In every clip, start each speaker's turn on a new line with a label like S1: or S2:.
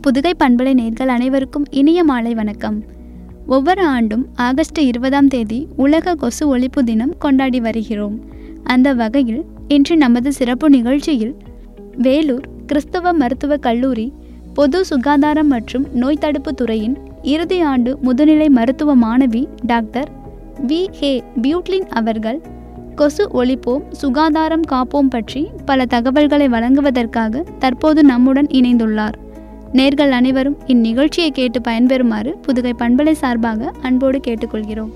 S1: புதுகை பண்பலை நேர்கள் அனைவருக்கும் இனிய மாலை வணக்கம் ஒவ்வொரு ஆண்டும் ஆகஸ்ட் இருபதாம் தேதி உலக கொசு ஒழிப்பு தினம் கொண்டாடி வருகிறோம் அந்த வகையில் இன்று நமது சிறப்பு நிகழ்ச்சியில் வேலூர் கிறிஸ்தவ மருத்துவக் கல்லூரி பொது சுகாதாரம் மற்றும் நோய் தடுப்பு துறையின் இறுதி ஆண்டு முதுநிலை மருத்துவ மாணவி டாக்டர் வி ஹே பியூட்லின் அவர்கள் கொசு ஒழிப்போம் சுகாதாரம் காப்போம் பற்றி பல தகவல்களை வழங்குவதற்காக தற்போது நம்முடன் இணைந்துள்ளார் நேர்கள் அனைவரும் இந்நிகழ்ச்சியை கேட்டு பயன்பெறுமாறு புதுகை பண்பலை சார்பாக அன்போடு கேட்டுக்கொள்கிறோம்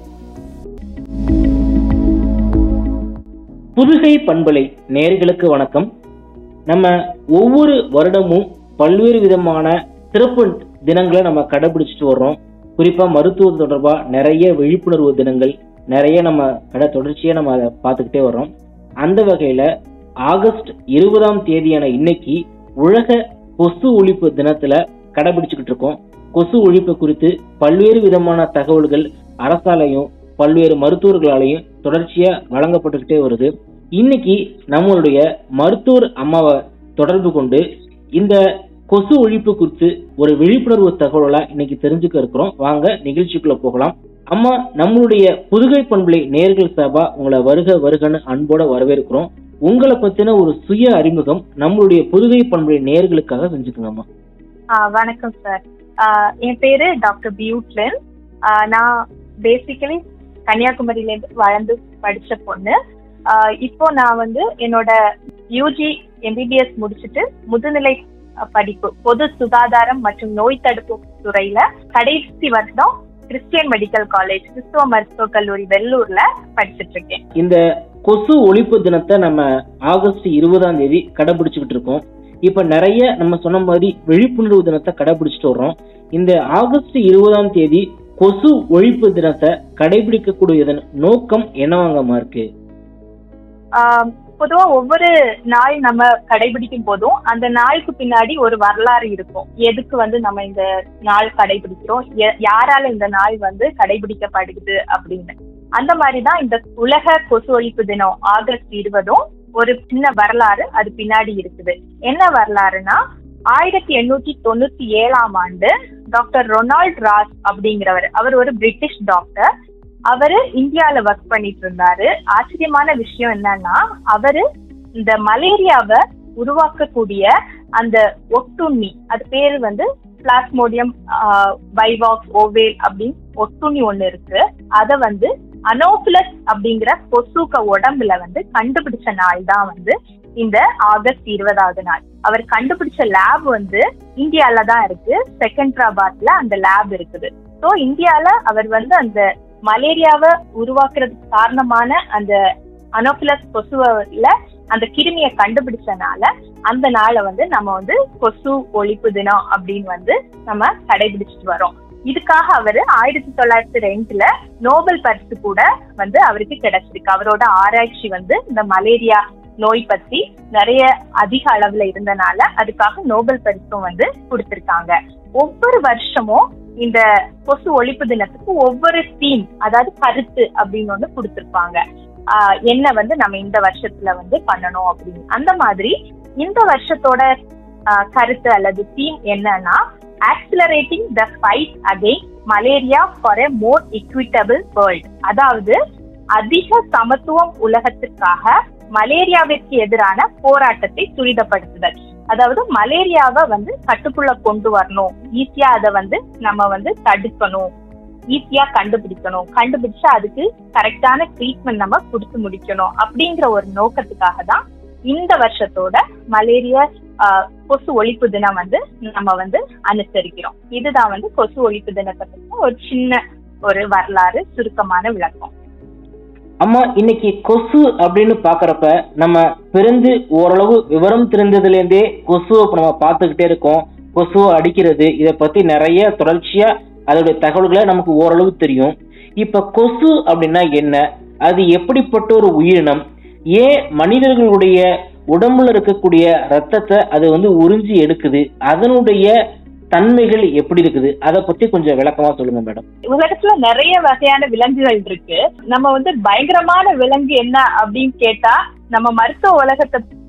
S2: புதுகை பண்பலை நேர்களுக்கு வணக்கம் நம்ம ஒவ்வொரு வருடமும் பல்வேறு விதமான சிறப்பு தினங்களை நம்ம கடைபிடிச்சிட்டு வர்றோம் குறிப்பா மருத்துவம் தொடர்பா நிறைய விழிப்புணர்வு தினங்கள் நிறைய நம்ம கடை தொடர்ச்சியா நம்ம அதை பார்த்துக்கிட்டே வர்றோம் அந்த வகையில ஆகஸ்ட் இருபதாம் தேதியான இன்னைக்கு உலக கொசு ஒழிப்பு தினத்துல கடைபிடிச்சுக்கிட்டு இருக்கோம் கொசு ஒழிப்பு குறித்து பல்வேறு விதமான தகவல்கள் அரசாலையும் பல்வேறு மருத்துவர்களாலையும் தொடர்ச்சியா வழங்கப்பட்டுக்கிட்டே வருது இன்னைக்கு நம்மளுடைய மருத்துவர் அம்மாவை தொடர்பு கொண்டு இந்த கொசு ஒழிப்பு குறித்து ஒரு விழிப்புணர்வு தகவலா இன்னைக்கு தெரிஞ்சுக்க இருக்கிறோம் வாங்க நிகழ்ச்சிக்குள்ள போகலாம் அம்மா நம்மளுடைய புதுகை பண்பலை நேர்கள் சார்பா உங்களை வருக வருகன்னு அன்போட வரவேற்கிறோம் உங்களை பத்தின ஒரு சுய அறிமுகம் நம்மளுடைய புதுகை பண்பலை நேர்களுக்காக செஞ்சுக்கோங்கம்மா
S3: ஆ, வணக்கம் சார் ஆ, என் பேரு டாக்டர் பியூட்லின் ஆ, நான் பேசிக்கலி கன்னியாகுமரியில இருந்து வளர்ந்து படிச்ச பொண்ணு ஆ, இப்போ நான் வந்து என்னோட யூஜி எம்பிபிஎஸ் முடிச்சுட்டு முதுநிலை அ, படிப்பு பொது சுகாதாரம் மற்றும் நோய் தடுப்பு துறையில கடைசி வருஷம் கிறிஸ்டியன் மெடிக்கல் காலேஜ் கிறிஸ்துவ மருத்துவக் கல்லூரி வெள்ளூர்ல படிச்சிட்டு இருக்கேன்
S2: இந்த கொசு ஒழிப்பு தினத்தை நம்ம ஆகஸ்ட் இருபதாம் தேதி கடைபிடிச்சுக்கிட்டு இருக்கோம் இப்ப நிறைய நம்ம சொன்ன மாதிரி விழிப்புணர்வு தினத்தை கடைபிடிச்சிட்டு வர்றோம் இந்த ஆகஸ்ட் இருபதாம் தேதி கொசு ஒழிப்பு தினத்தை கடைபிடிக்கக்கூடியதன் நோக்கம் என்னவாங்கம்மா இருக்கு
S3: ஆம், பொதுவா ஒவ்வொரு நாள் நம்ம கடைபிடிக்கும் போதும் அந்த நாளுக்கு பின்னாடி ஒரு வரலாறு இருக்கும் எதுக்கு வந்து நம்ம இந்த நாள் கடைபிடிக்கிறோம் எ- யாரால இந்த நாள் வந்து கடைபிடிக்கப்படுது அப்படின்னு அந்த மாதிரி தான் இந்த உலக கொசு ஒழிப்பு தினம் ஆகஸ்ட் இருபதும் ஒரு சின்ன வரலாறு அது பின்னாடி இருக்குது என்ன வரலாறுனா ஆயிரத்தி எண்ணூத்தி தொண்ணூத்தி ஏழாம் ஆண்டு டாக்டர் ரொனால்ட் ராஸ் அப்படிங்கிறவர் அவர் ஒரு பிரிட்டிஷ் டாக்டர் அவரு இந்தியால ஒர்க் பண்ணிட்டு இருந்தாரு ஆச்சரியமான விஷயம் என்னன்னா அவரு இந்த மலேரியாவை உருவாக்கக்கூடிய அந்த ஒட்டுண்ணி அது பேரு வந்து பிளாஸ்மோடியம் வைவாக்ஸ் ஓவேல் அப்படின்னு ஒட்டுண்ணி ஒண்ணு இருக்கு அத வந்து அனோபிலஸ் அப்படிங்கிற கொசுக்க உடம்புல வந்து கண்டுபிடிச்ச நாள் தான் வந்து இந்த ஆகஸ்ட் இருபதாவது நாள் அவர் கண்டுபிடிச்ச லேப் வந்து இந்தியால தான் இருக்கு செகண்ட்ராபாத்ல அந்த லேப் இருக்குது ஸோ இந்தியால அவர் வந்து அந்த மலேரியாவை உருவாக்குறதுக்கு காரணமான அந்த அனோபிலஸ் கொசுவில அந்த கிருமியை கண்டுபிடிச்சனால அந்த நாளை வந்து நம்ம வந்து கொசு ஒழிப்பு தினம் அப்படின்னு வந்து நம்ம கடைபிடிச்சிட்டு வரோம் இதுக்காக அவரு ஆயிரத்தி தொள்ளாயிரத்தி ரெண்டுல நோபல் பரிசு கூட வந்து அவருக்கு கிடைச்சிருக்கு அவரோட ஆராய்ச்சி வந்து இந்த மலேரியா நோய் பத்தி நிறைய அதிக அளவுல இருந்தனால அதுக்காக நோபல் பரிசும் வந்து கொடுத்திருக்காங்க ஒவ்வொரு வருஷமும் இந்த கொசு ஒழிப்பு தினத்துக்கு ஒவ்வொரு தீம் அதாவது கருத்து அப்படின்னு ஒண்ணு கொடுத்திருப்பாங்க ஆஹ் என்ன வந்து நம்ம இந்த வருஷத்துல வந்து பண்ணணும் அப்படின்னு அந்த மாதிரி இந்த வருஷத்தோட ஆஹ் கருத்து அல்லது தீம் என்னன்னா accelerating the fight against malaria for a more equitable world அதாவது அதிக சமத்துவம் உலகத்திற்காக மலேரியாவிற்கு எதிரான போராட்டத்தை துரிதப்படுத்துதல் அதாவது மலேரியாவை வந்து கட்டுக்குள்ள கொண்டு வரணும் ஈஸியா அதை வந்து நம்ம வந்து தடுக்கணும் ஈஸியா கண்டுபிடிக்கணும் கண்டுபிடிச்சா அதுக்கு கரெக்டான ட்ரீட்மெண்ட் நம்ம கொடுத்து முடிக்கணும் அப்படிங்கிற ஒரு நோக்கத்துக்காக தான் இந்த வருஷத்தோட மலேரியா ஆஹ், கொசு ஒழிப்பு தினம் வந்து நம்ம வந்து அனுசரிக்கிறோம் இதுதான் வந்து கொசு ஒழிப்பு தினத்தை பத்தி ஒரு சின்ன ஒரு வரலாறு சுருக்கமான விளக்கம்
S2: அம்மா இன்னைக்கு கொசு அப்படின்னு பாக்குறப்ப நம்ம பிறந்து ஓரளவு விவரம் தெரிந்ததுல இருந்தே கொசுவை இப்ப நம்ம பார்த்துக்கிட்டே இருக்கோம் கொசுவை அடிக்கிறது இதை பத்தி நிறைய தொடர்ச்சியா அதோடைய தகவல்களை நமக்கு ஓரளவு தெரியும் இப்ப கொசு அப்படின்னா என்ன அது எப்படிப்பட்ட ஒரு உயிரினம் ஏன் மனிதர்களுடைய உடம்புல இருக்கக்கூடிய ரத்தத்தை அது வந்து உறிஞ்சி எடுக்குது அதனுடைய தன்மைகள் எப்படி இருக்குது அதை பத்தி கொஞ்சம் விளக்கமா சொல்லுங்க மேடம்
S3: உலகத்துல நிறைய வகையான விலங்குகள் இருக்கு நம்ம வந்து பயங்கரமான விலங்கு என்ன அப்படின்னு கேட்டா நம்ம மருத்துவ உலகத்தை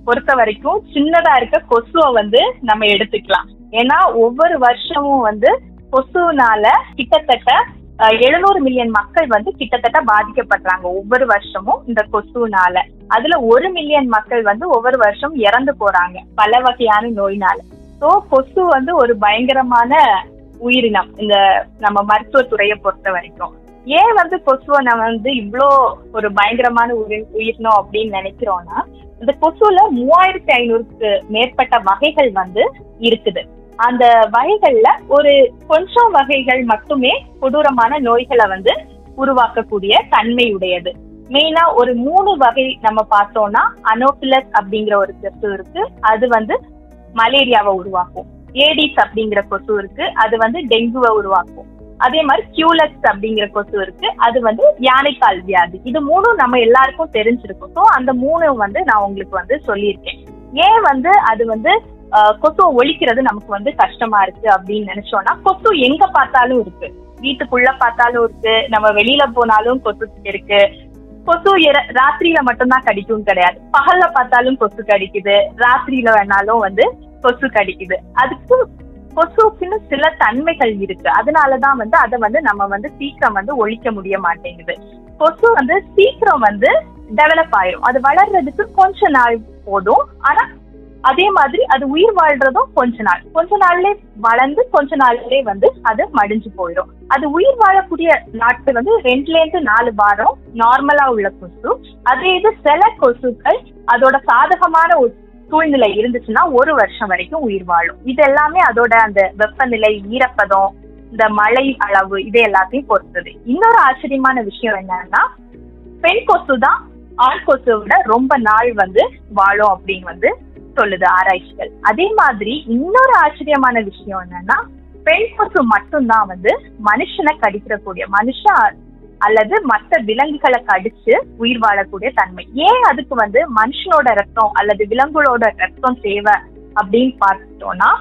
S3: பொறுத்த வரைக்கும் சின்னதா இருக்க கொசுவை வந்து நம்ம எடுத்துக்கலாம் ஏன்னா ஒவ்வொரு வருஷமும் வந்து கொசுனால கிட்டத்தட்ட எழுநூறு மில்லியன் மக்கள் வந்து கிட்டத்தட்ட பாதிக்கப்படுறாங்க ஒவ்வொரு வருஷமும் இந்த கொசுனால அதுல ஒரு மில்லியன் மக்கள் வந்து ஒவ்வொரு வருஷம் இறந்து போறாங்க பல வகையான நோயினால ஸோ கொசு வந்து ஒரு பயங்கரமான உயிரினம் இந்த நம்ம மருத்துவத்துறையை பொறுத்த வரைக்கும் ஏன் வந்து கொசுவை நம்ம வந்து இவ்வளோ ஒரு பயங்கரமான உயிர் உயிரினம் அப்படின்னு நினைக்கிறோம்னா இந்த கொசுல மூவாயிரத்தி ஐநூறுக்கு மேற்பட்ட வகைகள் வந்து இருக்குது அந்த வகைகள்ல ஒரு கொஞ்சம் வகைகள் மட்டுமே கொடூரமான நோய்களை வந்து உருவாக்கக்கூடிய தன்மை உடையது மெயினா ஒரு மூணு வகை நம்ம பார்த்தோம்னா அனோபிலஸ் அப்படிங்கிற ஒரு கொசு இருக்கு அது வந்து மலேரியாவை உருவாக்கும் ஏடிஸ் அப்படிங்கிற கொசு இருக்கு அது வந்து டெங்குவை உருவாக்கும் அதே மாதிரி கியூலக்ஸ் அப்படிங்கிற கொசு இருக்கு அது வந்து யானைக்கால் வியாதி இது மூணும் நம்ம எல்லாருக்கும் தெரிஞ்சிருக்கும் ஸோ அந்த மூணு வந்து நான் உங்களுக்கு வந்து சொல்லியிருக்கேன் ஏன் வந்து அது வந்து கொசுவை ஒழிக்கிறது நமக்கு வந்து கஷ்டமா இருக்கு அப்படின்னு நினைச்சோம்னா கொசு எங்க பார்த்தாலும் இருக்கு வீட்டுக்குள்ள பார்த்தாலும் இருக்கு நம்ம வெளியில போனாலும் கொசு இருக்கு கொசு ராத்திரியில மட்டும்தான் கடிக்கும் கிடையாது பகல்ல பார்த்தாலும் கொசு கடிக்குது ராத்திரியில வேணாலும் வந்து கொசு கடிக்குது அதுக்கு கொசுக்குன்னு சில தன்மைகள் இருக்கு அதனாலதான் வந்து அதை வந்து நம்ம வந்து சீக்கிரம் வந்து ஒழிக்க முடிய மாட்டேங்குது கொசு வந்து சீக்கிரம் வந்து டெவலப் ஆயிரும் அது வளர்றதுக்கு கொஞ்ச நாள் போதும் ஆனா அதே மாதிரி அது உயிர் வாழ்றதும் கொஞ்ச நாள் கொஞ்ச நாள்லயே வளர்ந்து கொஞ்ச நாள்லயே வந்து அது மடிஞ்சு போயிடும் அது உயிர் வாழக்கூடிய நாட்கள் வந்து ரெண்டுல இருந்து நாலு வாரம் நார்மலா உள்ள கொசு அதே இது சில கொசுக்கள் அதோட சாதகமான ஒரு சூழ்நிலை இருந்துச்சுன்னா ஒரு வருஷம் வரைக்கும் உயிர் வாழும் இது எல்லாமே அதோட அந்த வெப்பநிலை ஈரப்பதம் இந்த மழை அளவு இது எல்லாத்தையும் பொறுத்தது இன்னொரு ஆச்சரியமான விஷயம் என்னன்னா பெண் கொசு தான் ஆண் கொசுவை விட ரொம்ப நாள் வந்து வாழும் அப்படின்னு வந்து சொல்லுது ஆராய்ச்சிகள் அதே மாதிரி இன்னொரு ஆச்சரியமான விஷயம் என்னன்னா பெண் கொசு மட்டும்தான் வந்து மனுஷனை கடிக்கிறக்கூடிய மனுஷன் அல்லது மற்ற விலங்குகளை கடிச்சு உயிர் வாழக்கூடிய தன்மை ஏன் அதுக்கு வந்து மனுஷனோட ரத்தம் அல்லது விலங்குகளோட ரத்தம் தேவை அப்படின்னு பார்த்துட்டோம்னா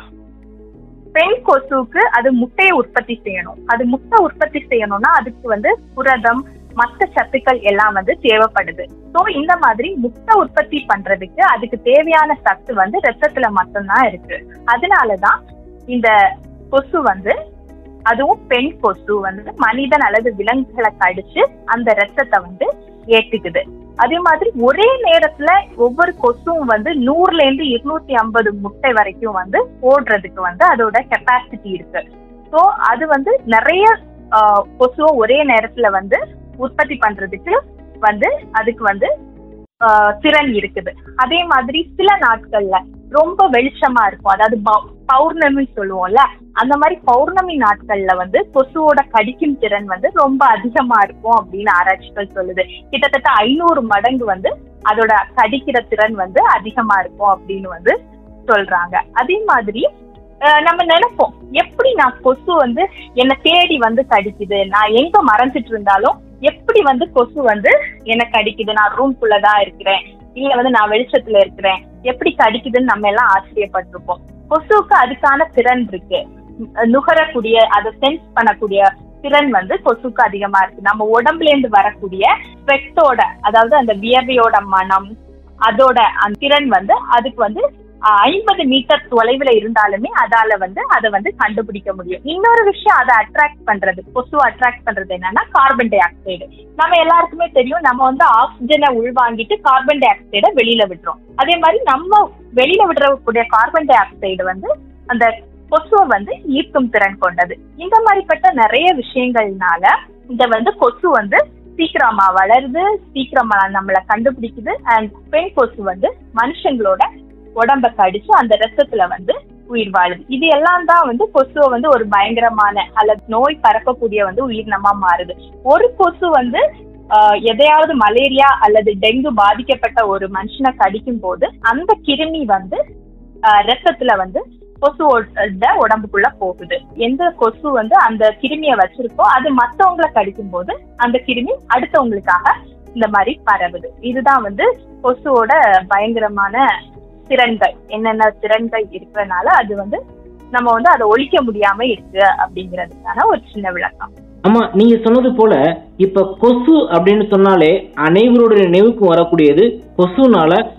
S3: பெண் கொசுக்கு அது முட்டையை உற்பத்தி செய்யணும் அது முட்டை உற்பத்தி செய்யணும்னா அதுக்கு வந்து புரதம் மற்ற சத்துக்கள் எல்லாம் வந்து தேவைப்படுது ஸோ இந்த மாதிரி முட்டை உற்பத்தி பண்றதுக்கு அதுக்கு தேவையான சத்து வந்து ரத்தத்துல மட்டும்தான் இருக்கு அதனாலதான் இந்த கொசு வந்து அதுவும் பெண் கொசு வந்து மனிதன் அல்லது விலங்குகளை கடிச்சு அந்த ரத்தத்தை வந்து ஏத்துக்குது அதே மாதிரி ஒரே நேரத்துல ஒவ்வொரு கொசுவும் வந்து நூறுல இருந்து இருநூத்தி ஐம்பது முட்டை வரைக்கும் வந்து போடுறதுக்கு வந்து அதோட கெப்பாசிட்டி இருக்கு ஸோ அது வந்து நிறைய கொசுவை ஒரே நேரத்துல வந்து உற்பத்தி பண்றதுக்கு வந்து அதுக்கு வந்து திறன் இருக்குது அதே மாதிரி சில நாட்கள்ல ரொம்ப வெளிச்சமா இருக்கும் அதாவது பௌர்ணமி சொல்லுவோம்ல அந்த மாதிரி பௌர்ணமி நாட்கள்ல வந்து கொசுவோட கடிக்கும் திறன் வந்து ரொம்ப அதிகமா இருக்கும் அப்படின்னு ஆராய்ச்சிகள் சொல்லுது கிட்டத்தட்ட ஐநூறு மடங்கு வந்து அதோட கடிக்கிற திறன் வந்து அதிகமா இருக்கும் அப்படின்னு வந்து சொல்றாங்க அதே மாதிரி நம்ம நினைப்போம் எப்படி நான் கொசு வந்து என்ன தேடி வந்து கடிக்குது நான் எங்க மறைஞ்சிட்டு இருந்தாலும் எப்படி வந்து கொசு வந்து என்ன கடிக்குது நான் ரூம்குள்ளதான் இருக்கிறேன் இல்ல வந்து நான் வெளிச்சத்துல இருக்கிறேன் எப்படி கடிக்குதுன்னு நம்ம எல்லாம் ஆச்சரியப்பட்டிருப்போம் கொசுவுக்கு அதுக்கான திறன் இருக்கு நுகரக்கூடிய அதை சென்ஸ் பண்ணக்கூடிய திறன் வந்து கொசுக்கு அதிகமா இருக்கு நம்ம உடம்புல இருந்து வரக்கூடிய ஸ்வெட்டோட அதாவது அந்த வியர்வையோட மனம் அதோட அந்த திறன் வந்து அதுக்கு வந்து ஐம்பது மீட்டர் தொலைவுல இருந்தாலுமே அதால வந்து அதை வந்து கண்டுபிடிக்க முடியும் இன்னொரு விஷயம் அதை அட்ராக்ட் பண்றது கொசு அட்ராக்ட் பண்றது என்னன்னா கார்பன் டை ஆக்சைடு நம்ம எல்லாருக்குமே தெரியும் நம்ம வந்து ஆக்சிஜனை உள்வாங்கிட்டு கார்பன் டை ஆக்சைடை வெளியில விடுறோம் அதே மாதிரி நம்ம வெளியில விடுறக்கூடிய கார்பன் டை ஆக்சைடு வந்து அந்த கொசுவை வந்து ஈர்க்கும் திறன் கொண்டது இந்த மாதிரிப்பட்ட நிறைய விஷயங்கள்னால இந்த வந்து கொசு வந்து சீக்கிரமா வளருது சீக்கிரமா நம்மளை கண்டுபிடிக்குது அண்ட் பெண் கொசு வந்து மனுஷங்களோட உடம்ப கடிச்சு அந்த ரத்தத்துல வந்து உயிர் வாழுது இது எல்லாம் தான் வந்து கொசுவை வந்து ஒரு பயங்கரமான அல்லது நோய் பரப்பக்கூடிய வந்து உயிரினமா மாறுது ஒரு கொசு வந்து எதையாவது மலேரியா அல்லது டெங்கு பாதிக்கப்பட்ட ஒரு மனுஷனை கடிக்கும் போது அந்த கிருமி வந்து ரத்தத்துல வந்து கொசுவோட உடம்புக்குள்ள போகுது எந்த கொசு வந்து அந்த கிருமியை வச்சிருக்கோ அது மத்தவங்களை கடிக்கும் போது அந்த கிருமி அடுத்தவங்களுக்காக இந்த மாதிரி பரவுது இதுதான் வந்து கொசுவோட பயங்கரமான திறன்கள் என்னென்ன திறன்கள் இருக்கிறதுனால அது வந்து நம்ம வந்து அதை ஒழிக்க முடியாம இருக்கு அப்படிங்கிறதுக்கான ஒரு சின்ன விளக்கம்
S2: ஆமா நீங்க சொன்னது போல இப்ப கொசு அப்படின்னு சொன்னாலே அனைவருடைய நினைவுக்கு வரக்கூடியது கொசுனால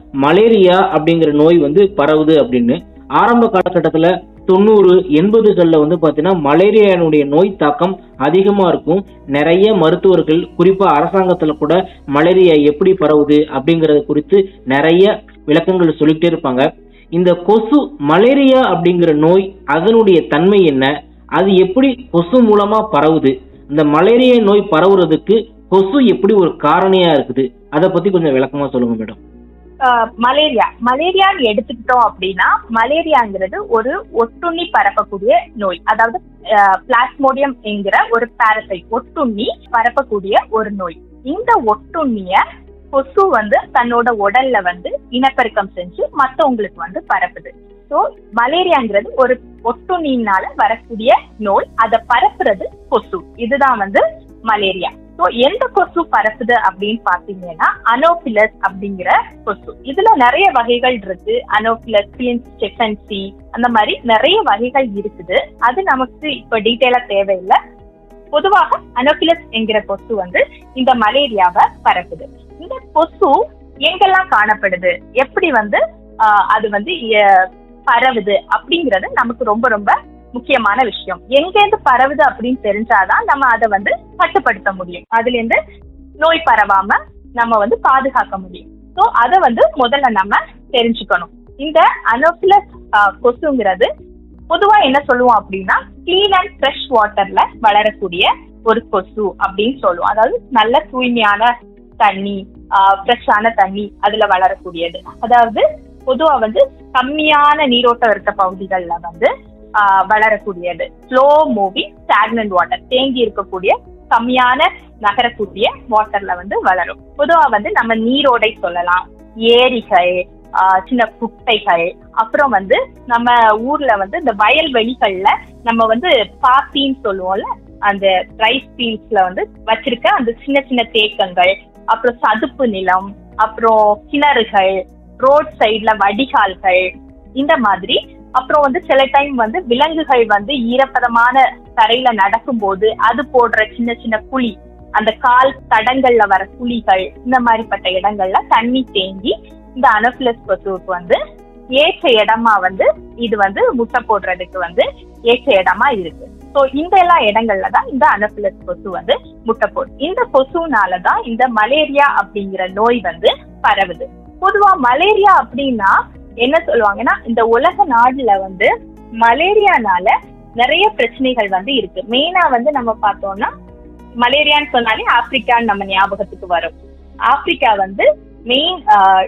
S2: மலேரியா அப்படிங்கிற நோய் வந்து பரவுது அப்படின்னு ஆரம்ப காலகட்டத்தில் தொண்ணூறு எண்பதுகளில் வந்து பார்த்தீங்கன்னா மலேரியானுடைய நோய் தாக்கம் அதிகமாக இருக்கும் நிறைய மருத்துவர்கள் குறிப்பாக அரசாங்கத்தில் கூட மலேரியா எப்படி பரவுது அப்படிங்கறது குறித்து நிறைய விளக்கங்கள் சொல்லிக்கிட்டே இருப்பாங்க இந்த கொசு மலேரியா அப்படிங்கிற நோய் அதனுடைய தன்மை என்ன அது எப்படி கொசு மூலமா பரவுது இந்த மலேரியா நோய் பரவுறதுக்கு கொசு எப்படி ஒரு காரணியா இருக்குது அதை பத்தி கொஞ்சம் விளக்கமா சொல்லுங்க மேடம்
S3: ஆஹ் மலேரியா மலேரியான்னு எடுத்துக்கிட்டோம் அப்படின்னா மலேரியாங்கிறது ஒரு ஒட்டுண்ணி பரப்பக்கூடிய நோய் அதாவது பிளாஸ்மோடியம் என்கிற ஒரு பாரசைட் ஒட்டுண்ணி பரப்பக்கூடிய ஒரு நோய் இந்த ஒட்டுண்ணிய கொசு வந்து தன்னோட உடல்ல வந்து இனப்பெருக்கம் செஞ்சு மத்தவங்களுக்கு வந்து பரப்புது ஸோ மலேரியாங்கிறது ஒரு ஒட்டுண்ணினால வரக்கூடிய நோய் அதை பரப்புறது கொசு இதுதான் வந்து மலேரியா ஸோ எந்த கொசு பரப்புது அப்படின்னு பாத்தீங்கன்னா அனோபிலஸ் அப்படிங்கிற கொசு இதுல நிறைய வகைகள் இருக்கு அனோபிலஸ் ஸ்டெஃபன்சி அந்த மாதிரி நிறைய வகைகள் இருக்குது அது நமக்கு இப்ப டீட்டெயிலா தேவையில்லை பொதுவாக அனோபிலஸ் என்கிற கொசு வந்து இந்த மலேரியாவை பரப்புது இந்த கொசு எங்கெல்லாம் காணப்படுது எப்படி வந்து ஆஹ், அது வந்து எ- பரவுது அப்படிங்கிறது நமக்கு ரொம்ப ரொம்ப முக்கியமான விஷயம் எங்கேருந்து பரவுது அப்படின்னு தெரிஞ்சாதான் நம்ம அதை வந்து கட்டுப்படுத்த முடியும் அதுல இருந்து நோய் பரவாம நம்ம வந்து பாதுகாக்க முடியும் ஸோ அதை வந்து முதல்ல நம்ம தெரிஞ்சுக்கணும் இந்த அனோபிலஸ் கொசுங்கிறது பொதுவா என்ன சொல்லுவோம் அப்படின்னா கிளீன் அண்ட் ஃப்ரெஷ் வாட்டர்ல வளரக்கூடிய ஒரு கொசு அப்படின்னு சொல்லுவோம் அதாவது நல்ல தூய்மையான தண்ணி ஃப்ரெஷ்ஷான தண்ணி அதுல வளரக்கூடியது அதாவது பொதுவா வந்து கம்மியான நீரோட்டம் இருக்க பகுதிகள்ல வந்து ஆஹ், வளரக்கூடியது ஸ்லோ மூவிங் ஸ்டாக்னன்ட் வாட்டர் தேங்கி இருக்கக்கூடிய கம்மியான நகரக்கூடிய வாட்டர்ல வந்து வளரும் பொதுவா வந்து நம்ம நீரோடை சொல்லலாம் ஏரிகள் ஆஹ், சின்ன குட்டைகள் அப்புறம் வந்து நம்ம ஊர்ல வந்து இந்த வயல்வெளிகள்ல நம்ம வந்து பாத்தின்னு சொல்லுவோம்ல அந்த ரைஸ் ஃபீல்ட்ஸ்ல வந்து வச்சிருக்க அந்த சின்ன சின்ன தேக்கங்கள் அப்புறம் சதுப்பு நிலம் அப்புறம் கிணறுகள் ரோட் சைட்ல வடிகால்கள் இந்த மாதிரி அப்புறம் வந்து சில டைம் வந்து விலங்குகள் வந்து ஈரப்பதமான தரையில நடக்கும்போது அது போடுற சின்ன சின்ன குழி அந்த கால் தடங்கள்ல வர குழிகள் இந்த மாதிரிப்பட்ட இடங்கள்ல தண்ணி தேங்கி இந்த அனோபிலஸ் கொசுவுக்கு வந்து ஏற்ற இடமா வந்து இது வந்து முட்டை போடுறதுக்கு வந்து ஏற்ற இடமா இருக்கு ஸோ இந்த எல்லா இடங்கள்ல தான் இந்த அனோபிலஸ் கொசு வந்து முட்டை போடும் இந்த கொசுனால தான் இந்த மலேரியா அப்படிங்கிற நோய் வந்து பரவுது பொதுவா மலேரியா அப்படின்னா என்ன சொல்லுவாங்கன்னா இந்த உலக நாடுல வந்து மலேரியானால நிறைய பிரச்சனைகள் வந்து இருக்கு மெயினா வந்து நம்ம பார்த்தோம்னா மலேரியான்னு சொன்னாலே ஆப்பிரிக்கான்னு நம்ம ஞாபகத்துக்கு வரும் ஆப்பிரிக்கா வந்து மெயின்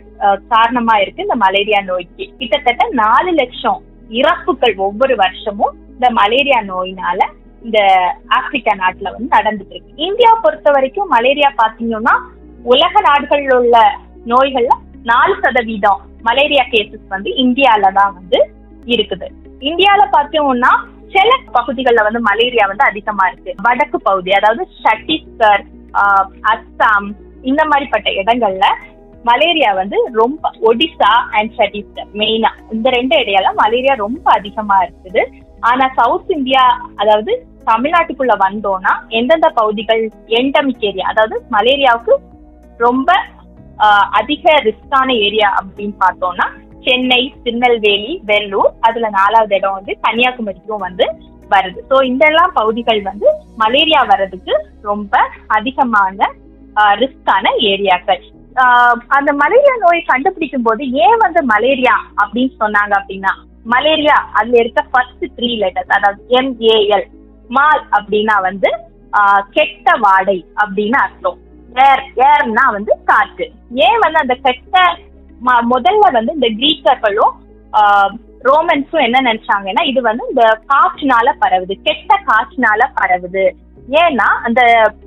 S3: காரணமா இருக்கு இந்த மலேரியா நோய்க்கு கிட்டத்தட்ட நாலு லட்சம் இறப்புகள் ஒவ்வொரு வருஷமும் இந்த மலேரியா நோயினால இந்த ஆப்பிரிக்கா நாட்டுல வந்து நடந்துட்டு இருக்கு இந்தியா பொறுத்த வரைக்கும் மலேரியா பாத்தீங்கன்னா உலக நாடுகளில் உள்ள நோய்கள்ல நாலு சதவீதம் மலேரியா கேசஸ் வந்து இந்தியால தான் வந்து இருக்குது இந்தியால பார்த்தோம்னா சில பகுதிகளில் வந்து மலேரியா வந்து அதிகமா இருக்கு வடக்கு பகுதி அதாவது சத்தீஸ்கர் ஆஹ், அஸ்ஸாம் இந்த மாதிரிப்பட்ட இடங்கள்ல மலேரியா வந்து ரொம்ப ஒடிசா அண்ட் சத்தீஸ்கர் மெயினா இந்த ரெண்டு ஏரியால மலேரியா ரொம்ப அதிகமா இருக்குது ஆனா சவுத் இந்தியா அதாவது தமிழ்நாட்டுக்குள்ள வந்தோம்னா எந்தெந்த பகுதிகள் எண்டமிக் ஏரியா அதாவது மலேரியாவுக்கு ரொம்ப ஆஹ், அதிக ரிஸ்கான ஏரியா அப்படின்னு பார்த்தோம்னா சென்னை திருநெல்வேலி வெள்ளூர் அதுல நாலாவது இடம் வந்து கன்னியாகுமரிக்கும் வந்து வருது ஸோ இந்த எல்லாம் பகுதிகள் வந்து மலேரியா வர்றதுக்கு ரொம்ப அதிகமான ரிஸ்கான ஏரியாக்கள் ஆஹ் அந்த மலேரியா நோயை கண்டுபிடிக்கும் போது ஏன் வந்து மலேரியா அப்படின்னு சொன்னாங்க அப்படின்னா மலேரியா அதுல இருக்க ஃபர்ஸ்ட் த்ரீ லெட்டர்ஸ் அதாவது எம்ஏஎல் மால் அப்படின்னா வந்து ஆஹ் கெட்ட வாடை அப்படின்னு அர்த்தம் ஏர் ஏர்னா வந்து காற்று ஏன் வந்து அந்த கெட்ட ம- முதல்ல வந்து இந்த கிரீக்கர்களும் ஆஹ் ரோமன்ஸும் என்ன நினைச்சாங்கன்னா இது வந்து இந்த காற்றுனால பரவுது கெட்ட காற்றுனால பரவுது ஏன்னா அந்த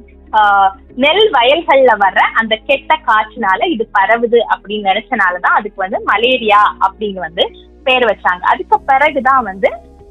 S3: ஆஹ் நெல் வயல்கள்ல வர்ற அந்த கெட்ட காற்றுனால இது பரவுது அப்படின்னு நினைச்சனாலதான் அதுக்கு வந்து மலேரியா அப்படின்னு வந்து பேர் வச்சாங்க அதுக்கு பிறகுதான் வந்து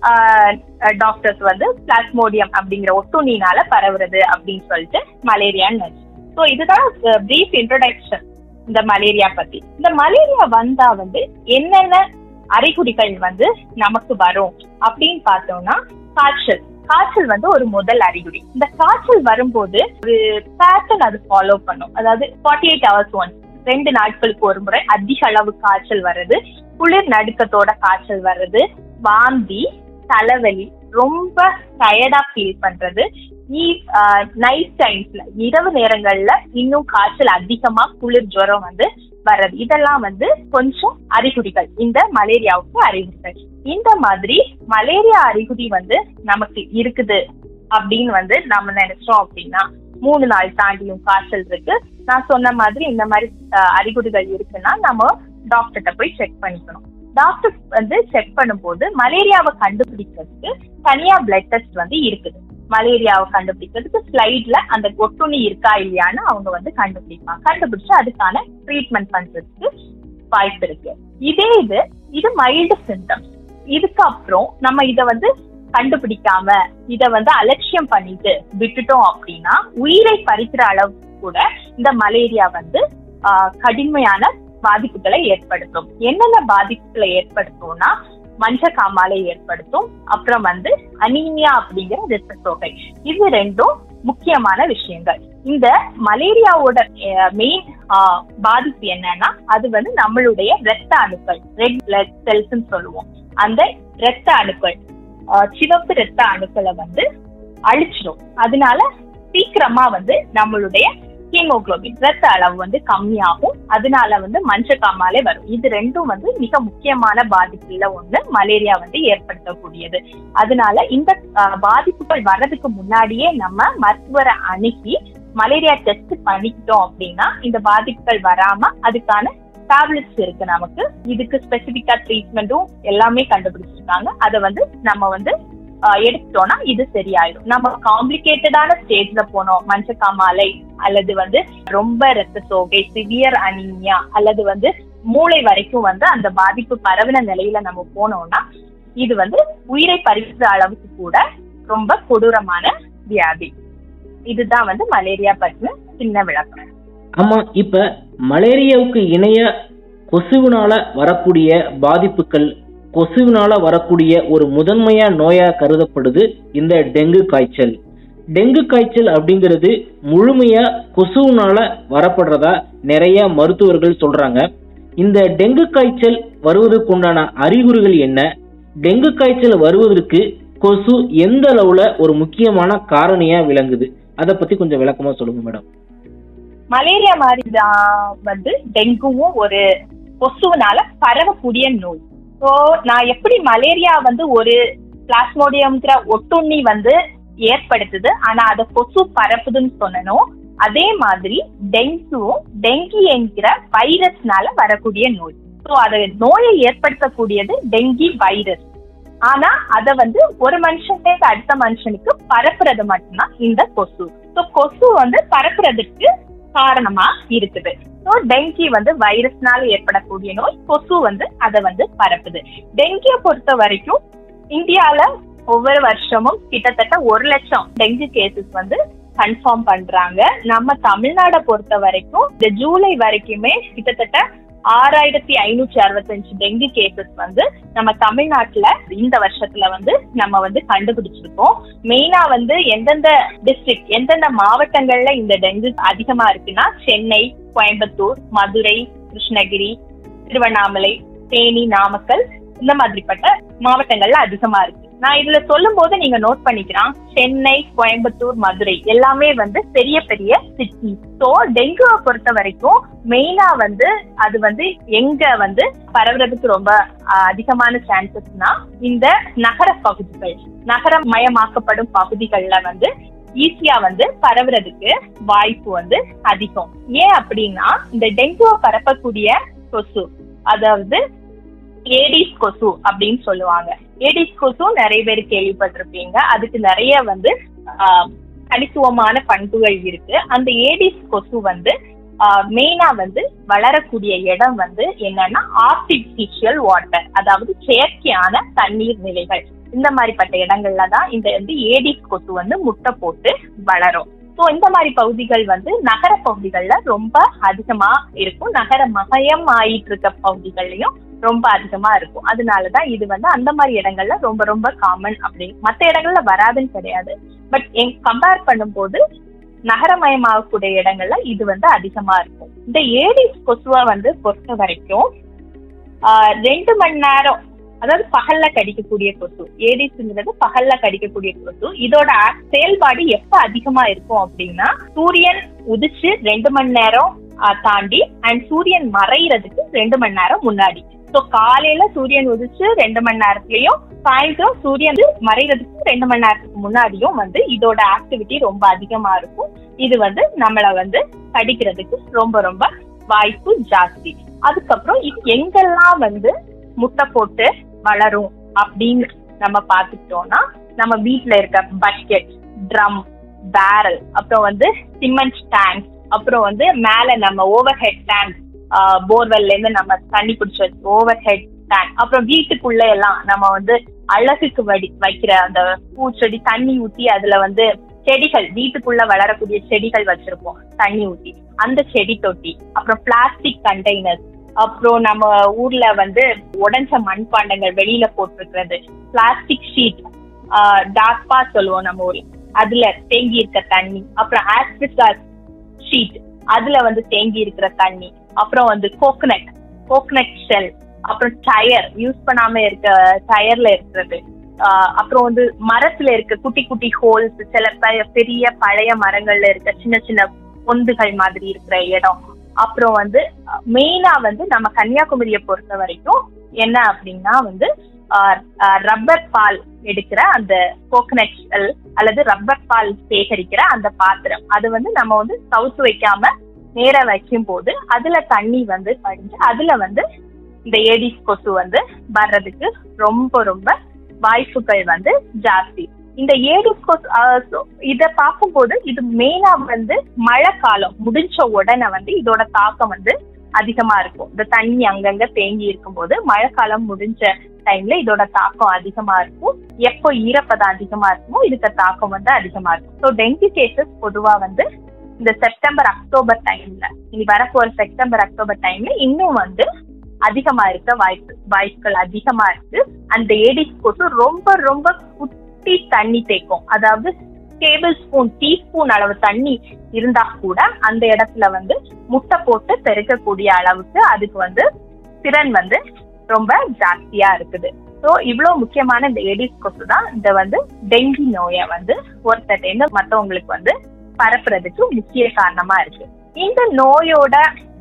S3: டாக்டர்ஸ் வந்து பிளாஸ்மோடியம் அப்படிங்கிற ஒட்டுண்ணினால பரவுறது அப்படின்னு சொல்லிட்டு மலேரியான்னு நினைச்சு ஸோ இதுதான் பிரீஃப் இன்ட்ரோடக்ஷன் இந்த மலேரியா பத்தி இந்த மலேரியா வந்தா வந்து என்னென்ன அறிகுறிகள் வந்து நமக்கு வரும் அப்படின்னு பார்த்தோம்னா காய்ச்சல் காய்ச்சல் வந்து ஒரு முதல் அறிகுறி இந்த காய்ச்சல் வரும்போது ஒரு பேட்டர்ன் அது ஃபாலோ பண்ணும் அதாவது ஃபார்ட்டி எயிட் ஹவர்ஸ் ஒன்ஸ் ரெண்டு நாட்களுக்கு ஒரு முறை அதிக அளவு காய்ச்சல் வர்றது குளிர் நடுக்கத்தோட காய்ச்சல் வர்றது வாந்தி தலைவலி ரொம்ப டயர்டா ஃபீல் பண்றது நைட் டைம்ஸ்ல இரவு நேரங்கள்ல இன்னும் காய்ச்சல் அதிகமா குளிர் ஜுரம் வந்து வர்றது இதெல்லாம் வந்து கொஞ்சம் அறிகுறிகள் இந்த மலேரியாவுக்கு அறிகுறிகள் இந்த மாதிரி மலேரியா அறிகுறி வந்து நமக்கு இருக்குது அப்படின்னு வந்து நம்ம நினைச்சோம் அப்படின்னா மூணு நாள் தாண்டியும் காய்ச்சல் இருக்கு நான் சொன்ன மாதிரி இந்த மாதிரி அஹ், அறிகுறிகள் இருக்குன்னா நம்ம டாக்டர்கிட்ட போய் செக் பண்ணிக்கணும் டாக்டர் வந்து செக் பண்ணும்போது மலேரியாவை கண்டுபிடிக்கிறதுக்கு தனியா பிளட் டெஸ்ட் வந்து இருக்குது மலேரியாவை கண்டுபிடிக்கிறதுக்கு ஸ்லைட்ல அந்த ஒட்டுண்ணி இருக்கா இல்லையான்னு அவங்க வந்து கண்டுபிடிப்பாங்க கண்டுபிடிச்சு அதுக்கான ட்ரீட்மெண்ட் பண்றதுக்கு வாய்ப்பு இருக்கு இதே இது இது மைல்டு சிம்டம்ஸ் இதுக்கப்புறம் நம்ம இத வந்து கண்டுபிடிக்காம இத வந்து அலட்சியம் பண்ணிட்டு விட்டுட்டோம் அப்படின்னா உயிரை பறிக்கிற அளவு கூட இந்த மலேரியா வந்து ஆஹ், கடுமையான பாதிப்புகளை ஏற்படுத்தும் என்னென்ன பாதிப்புகளை ஏற்படுத்தும்னா மஞ்ச காமாலை ஏற்படுத்தும் அப்புறம் வந்து அனீமியா அப்படிங்கிற ரத்த சோகை இது ரெண்டும் முக்கியமான விஷயங்கள் இந்த மலேரியாவோட மெயின் பாதிப்பு என்னன்னா அது வந்து நம்மளுடைய ரத்த அணுக்கள் ரெட் பிளட் செல்ஸ் சொல்லுவோம் அந்த ரத்த அணுக்கள் ஆஹ் சிவப்பு ரத்த அணுக்களை வந்து அழிச்சிடும் அதனால சீக்கிரமா வந்து நம்மளுடைய ஹீமோகுளோபின் ரத்த அளவு வந்து கம்மியாகும் அதனால வந்து மஞ்ச காமாலை வரும் இது ரெண்டும் வந்து மிக முக்கியமான பாதிப்புல ஒண்ணு மலேரியா வந்து ஏற்படுத்தக்கூடியது அதனால இந்த ஆஹ், பாதிப்புகள் வர்றதுக்கு முன்னாடியே நம்ம மருத்துவரை அணுகி மலேரியா டெஸ்ட் பண்ணிக்கிட்டோம் அப்படின்னா இந்த பாதிப்புகள் வராம அதுக்கான டேப்லெட்ஸ் இருக்கு நமக்கு இதுக்கு ஸ்பெசிபிக்கா ட்ரீட்மெண்ட்டும் எல்லாமே கண்டுபிடிச்சிருக்காங்க அதை வந்து நம்ம வந்து ஆஹ், எடுத்துட்டோம்னா இது சரியாயிடும் நம்ம காம்ப்ளிகேட்டடான ஸ்டேஜ்ல போனோம் மஞ்சக்காமாலை அல்லது வந்து ரொம்ப ரத்த சோகை சிவியர் அனீமியா அல்லது வந்து மூளை வரைக்கும் வந்து அந்த பாதிப்பு பரவின நிலையில நம்ம போனோம்னா இது வந்து உயிரை பறிக்கிற அளவுக்கு கூட ரொம்ப கொடூரமான வியாதி இதுதான் வந்து மலேரியா பற்றின சின்ன விளக்கம்
S2: ஆமா இப்ப மலேரியாவுக்கு இணைய கொசுவினால வரக்கூடிய பாதிப்புகள் கொசுவினால வரக்கூடிய ஒரு முதன்மையா நோயா கருதப்படுது இந்த டெங்கு காய்ச்சல் டெங்கு காய்ச்சல் அப்படிங்கிறது முழுமையா கொசுவினால வரப்படுறதா நிறைய மருத்துவர்கள் சொல்றாங்க இந்த டெங்கு காய்ச்சல் வருவதற்கு உண்டான அறிகுறிகள் என்ன டெங்கு காய்ச்சல் வருவதற்கு கொசு எந்த அளவுல ஒரு முக்கியமான காரணியா விளங்குது அதை பத்தி கொஞ்சம் விளக்கமா சொல்லுங்க மேடம்
S3: மலேரியா மாதிரி தான் வந்து டெங்குவும் ஒரு கொசுவினால பரவக்கூடிய நோய் ஸோ நான் எப்படி மலேரியா வந்து ஒரு பிளாஸ்மோடியம்ங்கிற ஒட்டுண்ணி வந்து ஏற்படுத்துது ஆனா அதை கொசு பரப்புதுன்னு சொன்னனோ அதே மாதிரி டெங்குவும் டெங்கி என்கிற வைரஸ்னால வரக்கூடிய நோய் ஸோ அதை நோயை ஏற்படுத்தக்கூடியது டெங்கி வைரஸ் ஆனா அத வந்து ஒரு மனுஷன்லேருந்து அடுத்த மனுஷனுக்கு பரப்புறது மட்டும்தான் இந்த கொசு ஸோ கொசு வந்து பரப்புறதுக்கு காரணமா இருக்குது ஸோ டெங்கி வந்து வைரஸ்னால ஏற்படக்கூடிய நோய் கொசு வந்து அதை வந்து பரப்புது டெங்கியை பொறுத்த வரைக்கும் இந்தியால ஒவ்வொரு வருஷமும் கிட்டத்தட்ட ஒரு லட்சம் டெங்கு கேசஸ் வந்து கன்ஃபார்ம் பண்றாங்க நம்ம தமிழ்நாடை பொறுத்த வரைக்கும் இந்த ஜூலை வரைக்குமே கிட்டத்தட்ட ஆறாயிரத்தி ஐநூற்றி அறுபத்தஞ்சு டெங்கு கேசஸ் வந்து நம்ம தமிழ்நாட்டுல இந்த வருஷத்துல வந்து நம்ம வந்து கண்டுபிடிச்சிருக்கோம் மெயினா வந்து எந்தெந்த டிஸ்ட்ரிக்ட் எந்தெந்த மாவட்டங்கள்ல இந்த டெங்கு அதிகமா இருக்குன்னா சென்னை கோயம்புத்தூர் மதுரை கிருஷ்ணகிரி திருவண்ணாமலை தேனி நாமக்கல் இந்த மாதிரிப்பட்ட மாவட்டங்கள்ல அதிகமா இருக்கு நான் இதுல சொல்லும் போது நீங்க நோட் பண்ணிக்கலாம் சென்னை கோயம்புத்தூர் மதுரை எல்லாமே வந்து பெரிய பெரிய சிட்டி ஸோ டெங்குவை பொறுத்த வரைக்கும் மெயினா வந்து அது வந்து எங்க வந்து பரவுறதுக்கு ரொம்ப ஆஹ், அதிகமான சான்சஸ்னா இந்த நகர பகுதிகள் நகரமயமாக்கப்படும் பகுதிகள்ல வந்து ஈஸியா வந்து பரவுறதுக்கு வாய்ப்பு வந்து அதிகம் ஏன் அப்படின்னா இந்த டெங்குவை பரப்பக்கூடிய கொசு அதாவது ஏடிஸ் கொசு அப்படின்னு சொல்லுவாங்க ஏடிஸ் கொசு நிறைய பேர் கேள்விப்பட்டிருப்பீங்க அதுக்கு நிறைய வந்து ஆஹ், தனித்துவமான பண்புகள் இருக்கு அந்த ஏடிஸ் கொசு வந்து மெயினா வந்து வளரக்கூடிய இடம் வந்து என்னன்னா ஆர்டிபிஷியல் வாட்டர் அதாவது செயற்கையான தண்ணீர் நிலைகள் இந்த மாதிரிப்பட்ட இடங்கள்ல தான் இந்த வந்து ஏடிஸ் கொசு வந்து முட்டை போட்டு வளரும் ஸோ இந்த மாதிரி பகுதிகள் வந்து நகர பகுதிகள்ல ரொம்ப அதிகமா இருக்கும் நகர மகயம் ஆயிட்டு இருக்க பகுதிகள்லயும் ரொம்ப அதிகமா இருக்கும் அதனாலதான் இது வந்து அந்த மாதிரி இடங்கள்ல ரொம்ப ரொம்ப காமன் அப்படி மற்ற இடங்கள்ல வராதுன்னு கிடையாது பட் கம்பேர் பண்ணும்போது நகரமயமாகக்கூடிய இடங்கள்ல இது வந்து அதிகமா இருக்கும் இந்த ஏடிஸ் கொசுவை வந்து பொறுத்த வரைக்கும் ஆஹ் ரெண்டு மணி நேரம் அதாவது பகல்ல கடிக்கக்கூடிய கொசு ஏடிஸ்ங்கிறது பகல்ல கடிக்கக்கூடிய கொசு இதோட act- செயல்பாடு எப்ப அதிகமா இருக்கும் அப்படின்னா சூரியன் உதிச்சு ரெண்டு மணி நேரம் ஆஹ் தாண்டி அண்ட் சூரியன் மறையறதுக்கு ரெண்டு மணி நேரம் முன்னாடி ஸோ காலையில சூரியன் உதிச்சு ரெண்டு மணி நேரத்துலயும் சாயந்தரம் சூரியன் மறையறதுக்கு ரெண்டு மணி நேரத்துக்கு முன்னாடியும் வந்து இதோட ஆக்டிவிட்டி ரொம்ப அதிகமா இருக்கும் இது வந்து நம்மள வந்து கடிக்கிறதுக்கு ரொம்ப ரொம்ப வாய்ப்பு ஜாஸ்தி அதுக்கப்புறம் இது எங்கெல்லாம் வந்து முட்டை போட்டு வளரும் அப்படின்னு நம்ம பார்த்துக்கிட்டோம்னா நம்ம வீட்ல இருக்க பக்கெட் ட்ரம் பேரல் அப்புறம் வந்து சிமெண்ட் டேங்க் அப்புறம் வந்து மேல நம்ம ஓவர் ஹெட் டேங்க் போர்வெல்ல இருந்து நம்ம தண்ணி பிடிச்ச ஓவர் ஹெட் டேங்க் அப்புறம் வீட்டுக்குள்ள எல்லாம் நம்ம வந்து அழகுக்கு வடி வைக்கிற அந்த பூச்செடி தண்ணி ஊத்தி அதுல வந்து செடிகள் வீட்டுக்குள்ள வளரக்கூடிய செடிகள் வச்சிருப்போம் தண்ணி ஊத்தி அந்த செடி தொட்டி அப்புறம் பிளாஸ்டிக் கண்டெய்னர்ஸ் அப்புறம் நம்ம ஊர்ல வந்து உடைஞ்ச மண்பாண்டங்கள் வெளியில போட்டிருக்கிறது பிளாஸ்டிக் ஷீட் டார்பா சொல்லுவோம் நம்ம ஊர்ல அதுல தேங்கி இருக்க தண்ணி அப்புறம் ஆஸ்பிகாஸ் ஷீட் அதுல வந்து தேங்கி இருக்கிற தண்ணி அப்புறம் வந்து கோகனட் கோகனட் ஷெல் அப்புறம் டயர் யூஸ் பண்ணாம இருக்க டயர்ல இருக்கிறது ஆஹ் அப்புறம் வந்து மரத்துல இருக்க குட்டி குட்டி ஹோல்ஸ் சில ப- பெரிய பழைய மரங்கள்ல இருக்க சின்ன சின்ன பொந்துகள் மாதிரி இருக்கிற இடம் அப்புறம் வந்து மெயினா வந்து நம்ம கன்னியாகுமரியை பொறுத்த வரைக்கும் என்ன அப்படின்னா வந்து ரப்பர் பால் எடுக்கிற அந்த கோகனட் ஷெல் அல்லது ரப்பர் பால் சேகரிக்கிற அந்த பாத்திரம் அது வந்து நம்ம வந்து சவுத்து வைக்காம நேர வைக்கும் போது அதுல தண்ணி வந்து படிஞ்சு அதுல வந்து இந்த ஏடிஸ் கொசு வந்து வர்றதுக்கு ரொம்ப ரொம்ப வாய்ப்புகள் வந்து ஜாஸ்தி இந்த ஏடிஸ் கொசு ஆஹ் so இத பார்க்கும்போது இது மெயினா வந்து மழை காலம் முடிஞ்ச உடனே வந்து இதோட தாக்கம் வந்து அதிகமா இருக்கும் இந்த தண்ணி அங்கங்க தேங்கி இருக்கும்போது மழை காலம் முடிஞ்ச டைம்ல இதோட தாக்கம் அதிகமா இருக்கும் எப்போ ஈரப்பதம் அதிகமா இருக்குமோ இதுக்கு தாக்கம் வந்து அதிகமா இருக்கும் ஸோ டெங்கு கேசஸ் பொதுவா வந்து இந்த செப்டம்பர் அக்டோபர் டைம்ல இனி வரப்போற செப்டம்பர் அக்டோபர் டைம்ல இன்னும் வந்து அதிகமா இருக்க வாய்ப்பு வாய்ப்புகள் அதிகமா இருக்கு அந்த ஏடிஸ் கொசு ரொம்ப ரொம்ப குட்டி தண்ணி தேக்கும் அதாவது டேபிள் ஸ்பூன் டீஸ்பூன் அளவு தண்ணி இருந்தா கூட அந்த இடத்துல வந்து முட்டை போட்டு பெருக்கக்கூடிய அளவுக்கு அதுக்கு வந்து திறன் வந்து ரொம்ப ஜாஸ்தியா இருக்குது ஸோ இவ்வளவு முக்கியமான இந்த ஏடிஸ் கொசு தான் இந்த வந்து டெங்கி நோயை வந்து ஒருத்தட்டேந்து மற்றவங்களுக்கு வந்து பரப்புறதுக்கு முக்கிய காரணமா இருக்கு இந்த நோயோட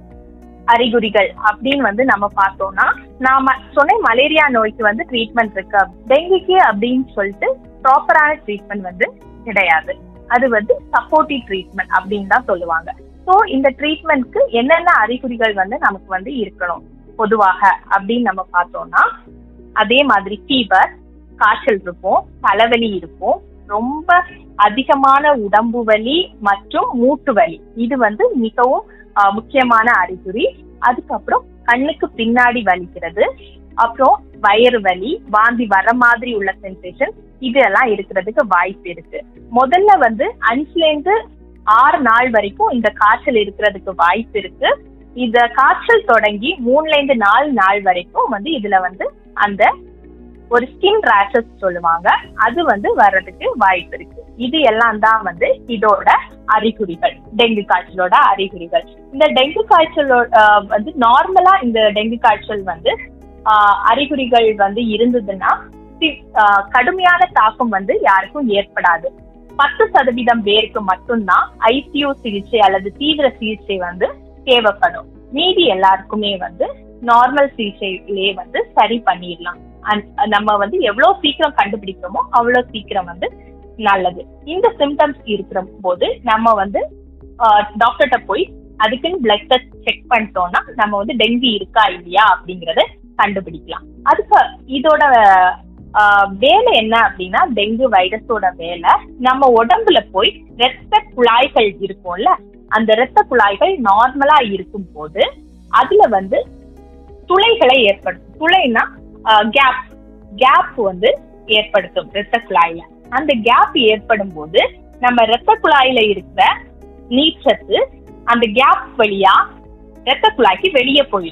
S3: அறிகுறிகள் அப்படின்னு வந்து நம்ம பார்த்தோம்னா நாம சொன்ன மலேரியா நோய்க்கு வந்து ட்ரீட்மெண்ட் இருக்கு டெங்குக்கு அப்படின்னு சொல்லிட்டு ப்ராப்பரான ட்ரீட்மெண்ட் வந்து கிடையாது அது வந்து சப்போர்ட்டிவ் ட்ரீட்மெண்ட் அப்படின்னு தான் சொல்லுவாங்க ஸோ இந்த ட்ரீட்மெண்ட்க்கு என்னென்ன அறிகுறிகள் வந்து நமக்கு வந்து இருக்கணும் பொதுவாக அப்படின்னு நம்ம பார்த்தோம்னா அதே மாதிரி ஃபீவர் காய்ச்சல் இருக்கும் தலைவலி இருக்கும் ரொம்ப அதிகமான உடம்பு வலி மற்றும் மூட்டு வலி இது வந்து மிகவும் ஆஹ், முக்கியமான அறிகுறி அதுக்கப்புறம் கண்ணுக்கு பின்னாடி வலிக்கிறது அப்புறம் வயிறு வலி வாந்தி வர மாதிரி உள்ள சென்சேஷன் இதெல்லாம் இருக்கிறதுக்கு வாய்ப்பு இருக்கு முதல்ல வந்து அஞ்சுல இருந்து ஆறு நாள் வரைக்கும் இந்த காய்ச்சல் இருக்கிறதுக்கு வாய்ப்பு இருக்கு இந்த காய்ச்சல் தொடங்கி மூணுல இருந்து நாலு நாள் வரைக்கும் வந்து இதுல வந்து அந்த ஒரு ஸ்கின் ரேஷஸ் சொல்லுவாங்க அது வந்து வர்றதுக்கு வாய்ப்பு இருக்கு இது எல்லாம் தான் வந்து இதோட அறிகுறிகள் டெங்கு காய்ச்சலோட அறிகுறிகள் இந்த டெங்கு காய்ச்சலோட ஆஹ், வந்து நார்மலா இந்த டெங்கு காய்ச்சல் வந்து ஆஹ், அறிகுறிகள் வந்து இருந்ததுன்னா சி- ஆஹ், கடுமையான தாக்கம் வந்து யாருக்கும் ஏற்படாது பத்து சதவீதம் பேருக்கு மட்டும்தான் ஐசியூ சிகிச்சை அல்லது தீவிர சிகிச்சை வந்து தேவைப்படும் மீதி எல்லாருக்குமே வந்து நார்மல் சிகிச்சையிலேயே வந்து சரி பண்ணிடலாம் And நம்ம வந்து எவ்வளவு சீக்கிரம் கண்டுபிடிக்கிறோமோ அவ்வளவு சீக்கிரம் வந்து நல்லது இந்த சிம்டம்ஸ் இருக்கிற போது நம்ம வந்து டாக்டர்கிட்ட போய் அதுக்குன்னு பிளட் டெஸ்ட் செக் பண்ணிட்டோம்னா நம்ம வந்து டெங்கு இருக்கா இல்லையா அப்படிங்கறத கண்டுபிடிக்கலாம் அதுக்கு இதோட ஆஹ், வேலை என்ன அப்படின்னா டெங்கு வைரஸோட வேலை நம்ம உடம்புல போய் ரத்த குழாய்கள் இருக்கும்ல அந்த ரத்த குழாய்கள் நார்மலா இருக்கும் போது அதுல வந்து துளைகளை ஏற்படுத்தும் துளைனா கேப் கேப் வந்து ஏற்படுத்தும் ரத்த குழாயில அந்த கேப் ஏற்படும் போது நம்ம ரத்த குழாயில இருக்கிற நீர்ச்சத்து அந்த கேப் வழியா ரத்த குழாய்க்கு வெளியே போயிடும்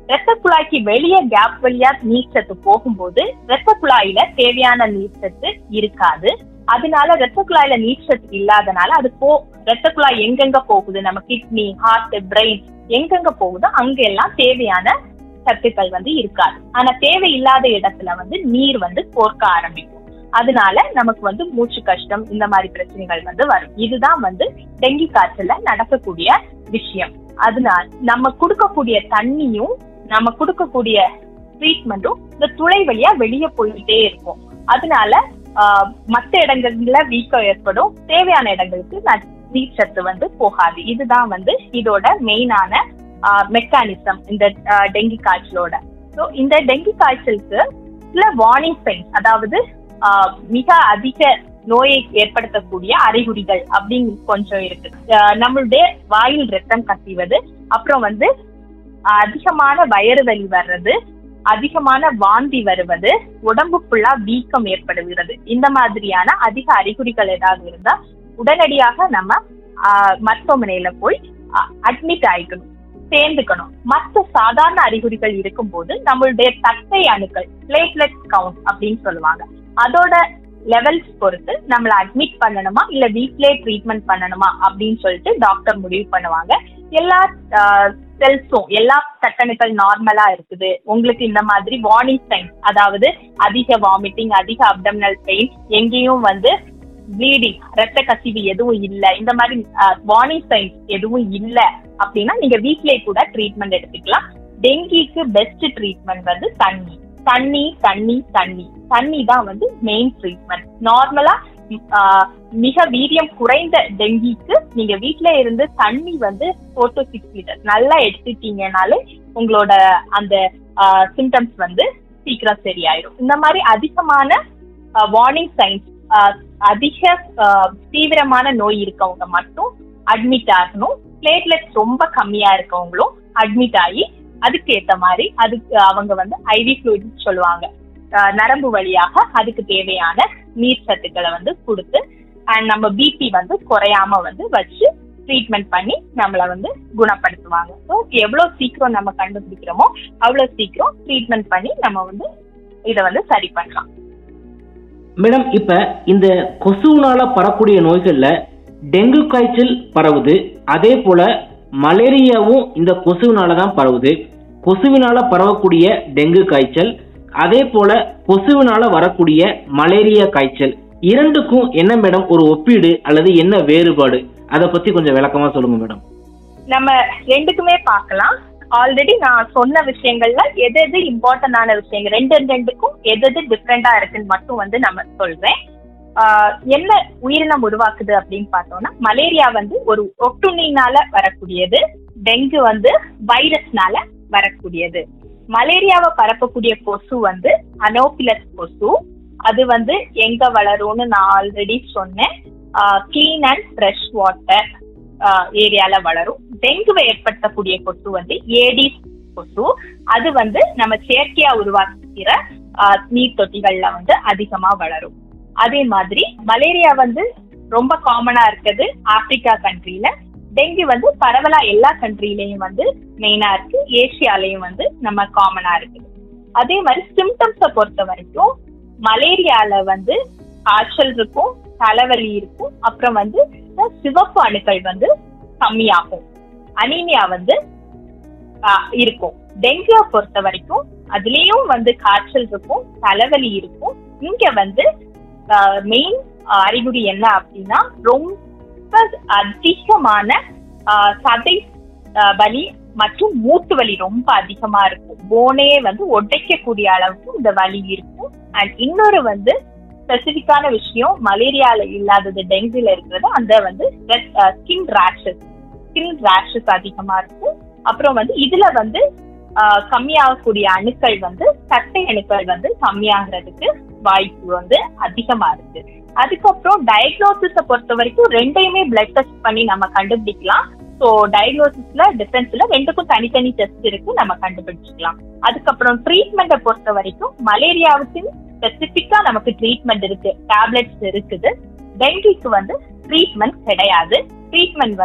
S3: ரத்த குழாய்க்கு வெளியே கேப் வழியா நீர்ச்சத்து போகும்போது ரத்த குழாயில தேவையான நீர்ச்சத்து இருக்காது அதனால ரத்த குழாயில நீர்ச்சத்து இல்லாதனால அது போ ரத்த குழாய் எங்கெங்க போகுது நம்ம கிட்னி ஹார்ட் பிரெயின் எங்கெங்க போகுதோ அங்க எல்லாம் தேவையான சத்துக்கள் வந்து இருக்காது ஆனா தேவையில்லாத இடத்துல வந்து நீர் வந்து கோர்க்க ஆரம்பிக்கும் அதனால நமக்கு வந்து மூச்சு கஷ்டம் இந்த மாதிரி பிரச்சனைகள் வந்து வரும் இதுதான் வந்து டெங்கி காய்ச்சல்ல நடக்கக்கூடிய விஷயம் அதனால நம்ம கொடுக்கக்கூடிய தண்ணியும் நம்ம கொடுக்கக்கூடிய ட்ரீட்மெண்ட்டும் இந்த துளை வழியா வெளியே போயிட்டே இருக்கும் அதனால ஆஹ், மத்த இடங்கள்ல வீக்கம் ஏற்படும் தேவையான இடங்களுக்கு ந- நீர்ச்சத்து வந்து போகாது இதுதான் வந்து இதோட மெயினான மெக்கானிசம் இந்த ஆஹ், டெங்கி காய்ச்சலோட ஸோ இந்த டெங்கி காய்ச்சலுக்கு சில வார்னிங் சைன்ஸ் அதாவது ஆஹ், மிக அதிக நோயை ஏற்படுத்தக்கூடிய அறிகுறிகள் அப்படின்னு கொஞ்சம் இருக்கு ஆஹ், நம்மளுடைய வாயில் ரத்தம் கசிவது அப்புறம் வந்து ஆஹ், அதிகமான வயிறு வலி வர்றது அதிகமான வாந்தி வருவது உடம்பு ஃபுல்லா வீக்கம் ஏற்படுகிறது இந்த மாதிரியான அதிக அறிகுறிகள் ஏதாவது இருந்தா உடனடியாக நம்ம ஆஹ், மருத்துவமனையில போய் அட்மிட் ஆயிக்கணும் சேர்ந்துக்கணும் மற்ற சாதாரண அறிகுறிகள் இருக்கும்போது நம்மளுடைய தட்டை அணுக்கள் பிளேட்லெட் கவுண்ட் அப்படின்னு சொல்லுவாங்க அதோட லெவல்ஸ் பொறுத்து நம்மள அட்மிட் பண்ணணுமா இல்ல வீட்லயே ட்ரீட்மெண்ட் பண்ணணுமா அப்படின்னு சொல்லிட்டு டாக்டர் முடிவு பண்ணுவாங்க எல்லா செல்ஸும் எல்லா தட்டணுக்கள் நார்மலா இருக்குது உங்களுக்கு இந்த மாதிரி வார்னிங் சைன்ஸ் அதாவது அதிக வாமிட்டிங் அதிக அப்டமினல் பெயின் எங்கேயும் வந்து ப்ளீடிங் ரத்த கசிவு எதுவும் இல்ல இந்த மாதிரி வார்னிங் சைன்ஸ் எதுவும் இல்ல அப்படின்னா நீங்க வீட்லயே கூட ட்ரீட்மெண்ட் எடுத்துக்கலாம் டெங்கிக்கு பெஸ்ட் ட்ரீட்மெண்ட் வந்து தண்ணி தண்ணி தண்ணி தண்ணி தண்ணி தான் வந்து மெயின் ட்ரீட்மெண்ட் நார்மலா மிக வீரியம் குறைந்த டெங்கிக்கு நீங்க வீட்ல இருந்து தண்ணி வந்து ஃபோர் டு சிக்ஸ் லிட்டர் நல்லா எடுத்துட்டீங்கனாலே உங்களோட அந்த சிம்டம்ஸ் வந்து சீக்கிரம் சரியாயிடும் இந்த மாதிரி அதிகமான வார்னிங் சைன்ஸ் அதிக ஆஹ், தீவிரமான நோய் இருக்கவங்க மட்டும் அட்மிட் ஆகணும் பிளேட்லெட்ஸ் ரொம்ப கம்மியா இருக்கவங்களும் அட்மிட் ஆகி அதுக்கு ஏத்த மாதிரி அதுக்கு அவங்க வந்து ஐவி ஃப்ளூயிட் சொல்லுவாங்க ஆஹ், நரம்பு வழியாக அதுக்கு தேவையான நீர் சத்துக்களை வந்து கொடுத்து அண்ட் நம்ம பிபி வந்து குறையாம வந்து வச்சு ட்ரீட்மெண்ட் பண்ணி நம்மள வந்து குணப்படுத்துவாங்க ஸோ எவ்வளவு சீக்கிரம் நம்ம கண்டுபிடிக்கிறோமோ அவ்வளவு சீக்கிரம் ட்ரீட்மெண்ட் பண்ணி நம்ம வந்து இதை வந்து சரி பண்ணலாம்
S2: மேடம் இப்ப இந்த கொசுனால பரக்கூடிய நோய்கள்ல டெங்கு காய்ச்சல் பரவுது அதே போல மலேரியாவும் இந்த கொசுவினால தான் பரவுது கொசுவினால பரவக்கூடிய டெங்கு காய்ச்சல் அதே போல கொசுவினால வரக்கூடிய மலேரியா காய்ச்சல் இரண்டுக்கும் என்ன மேடம் ஒரு ஒப்பீடு அல்லது என்ன வேறுபாடு அதை பத்தி கொஞ்சம் விளக்கமா சொல்லுங்க மேடம்
S3: நம்ம ரெண்டுக்குமே பார்க்கலாம் ஆல்ரெடி நான் சொன்ன விஷயங்கள்ல எது எது இம்பார்ட்டன்டான விஷயங்கள் ரெண்டு ரெண்டுக்கும் எது எது டிஃப்ரெண்டா இருக்குன்னு மட்டும் வந்து நம்ம சொல்றேன் ஆஹ் என்ன உயிரினம் உருவாக்குது அப்படின்னு பார்த்தோம்னா மலேரியா வந்து ஒரு ஒட்டுண்ணினால வரக்கூடியது டெங்கு வந்து வைரஸ்னால வரக்கூடியது மலேரியாவை பரப்பக்கூடிய கொசு வந்து அனோபிலஸ் கொசு அது வந்து எங்க வளரும்னு நான் ஆல்ரெடி சொன்னேன் கிளீன் அண்ட் ஃப்ரெஷ் வாட்டர் ஏரியால வளரும் டெங்குவை ஏற்படுத்தக்கூடிய கொசு வந்து ஏடிஸ் கொசு அது வந்து நம்ம செயற்கையா உருவாக்குகிற ஆஹ், நீர் தொட்டிகள்ல வந்து அதிகமா வளரும் அதே மாதிரி மலேரியா வந்து ரொம்ப காமனா இருக்குது ஆப்பிரிக்கா கண்ட்ரில டெங்கு வந்து பரவலா எல்லா கண்ட்ரிலயும் வந்து மெயினா இருக்கு ஏசியாலயும் வந்து நம்ம காமனா இருக்குது அதே மாதிரி சிம்டம்ஸை பொறுத்த வரைக்கும் மலேரியால வந்து காய்ச்சல் இருக்கும் தலைவலி இருக்கும் அப்புறம் வந்து சிவப்பு அணுக்கள் வந்து கம்மியாகும் அனீமியா வந்து ஆஹ், இருக்கும் டெங்குவை பொறுத்த வரைக்கும் அதுலயும் வந்து காய்ச்சல் இருக்கும் தலைவலி இருக்கும் இங்க வந்து மெயின் அறிகுறி என்ன அப்படின்னா ரொம்ப அதிகமான ஆஹ், சதை ஆஹ், வலி மற்றும் மூட்டு வலி ரொம்ப அதிகமா இருக்கும் போனே வந்து உடைக்கக்கூடிய அளவுக்கு இந்த வலி இருக்கும் அண்ட் இன்னொரு வந்து ஸ்பெசிபிக்கான விஷயம் மலேரியால இல்லாதது டெங்குல இருக்கிறது அந்த வந்து ஸ்கின் ரேஷஸ் ஸ்கின் ரேஷஸ் அதிகமா இருக்கும் அப்புறம் வந்து இதுல வந்து ஆஹ், கம்மியாகக்கூடிய அணுக்கள் வந்து சட்டை அணுக்கள் வந்து கம்மியாகிறதுக்கு வாய்ப்பு வந்து அதிகமா இருக்கு அதுக்கப்புறம் டயக்னோசிஸ பொறுத்த வரைக்கும் ரெண்டையுமே பிளட் டெஸ்ட் பண்ணி நம்ம கண்டுபிடிக்கலாம் ஸோ டயக்னோசிஸ்ல டிஃபரன்ஸ்ல ரெண்டுக்கும் தனித்தனி டெஸ்ட் இருக்கு நம்ம கண்டுபிடிச்சிக்கலாம் அதுக்கப்புறம் ட்ரீட்மெண்ட்டை பொறுத்த வரைக்கும் மலேரியாவுக்கு ஸ்பெசிபிக்கா நமக்கு ட்ரீட்மெண்ட் இருக்கு டேப்லெட்ஸ் இருக்குது டெங்குக்கு வந்து ட்ரீட்மெண்ட் கிடையாது ட்ரீட்மெண்ட் வந்து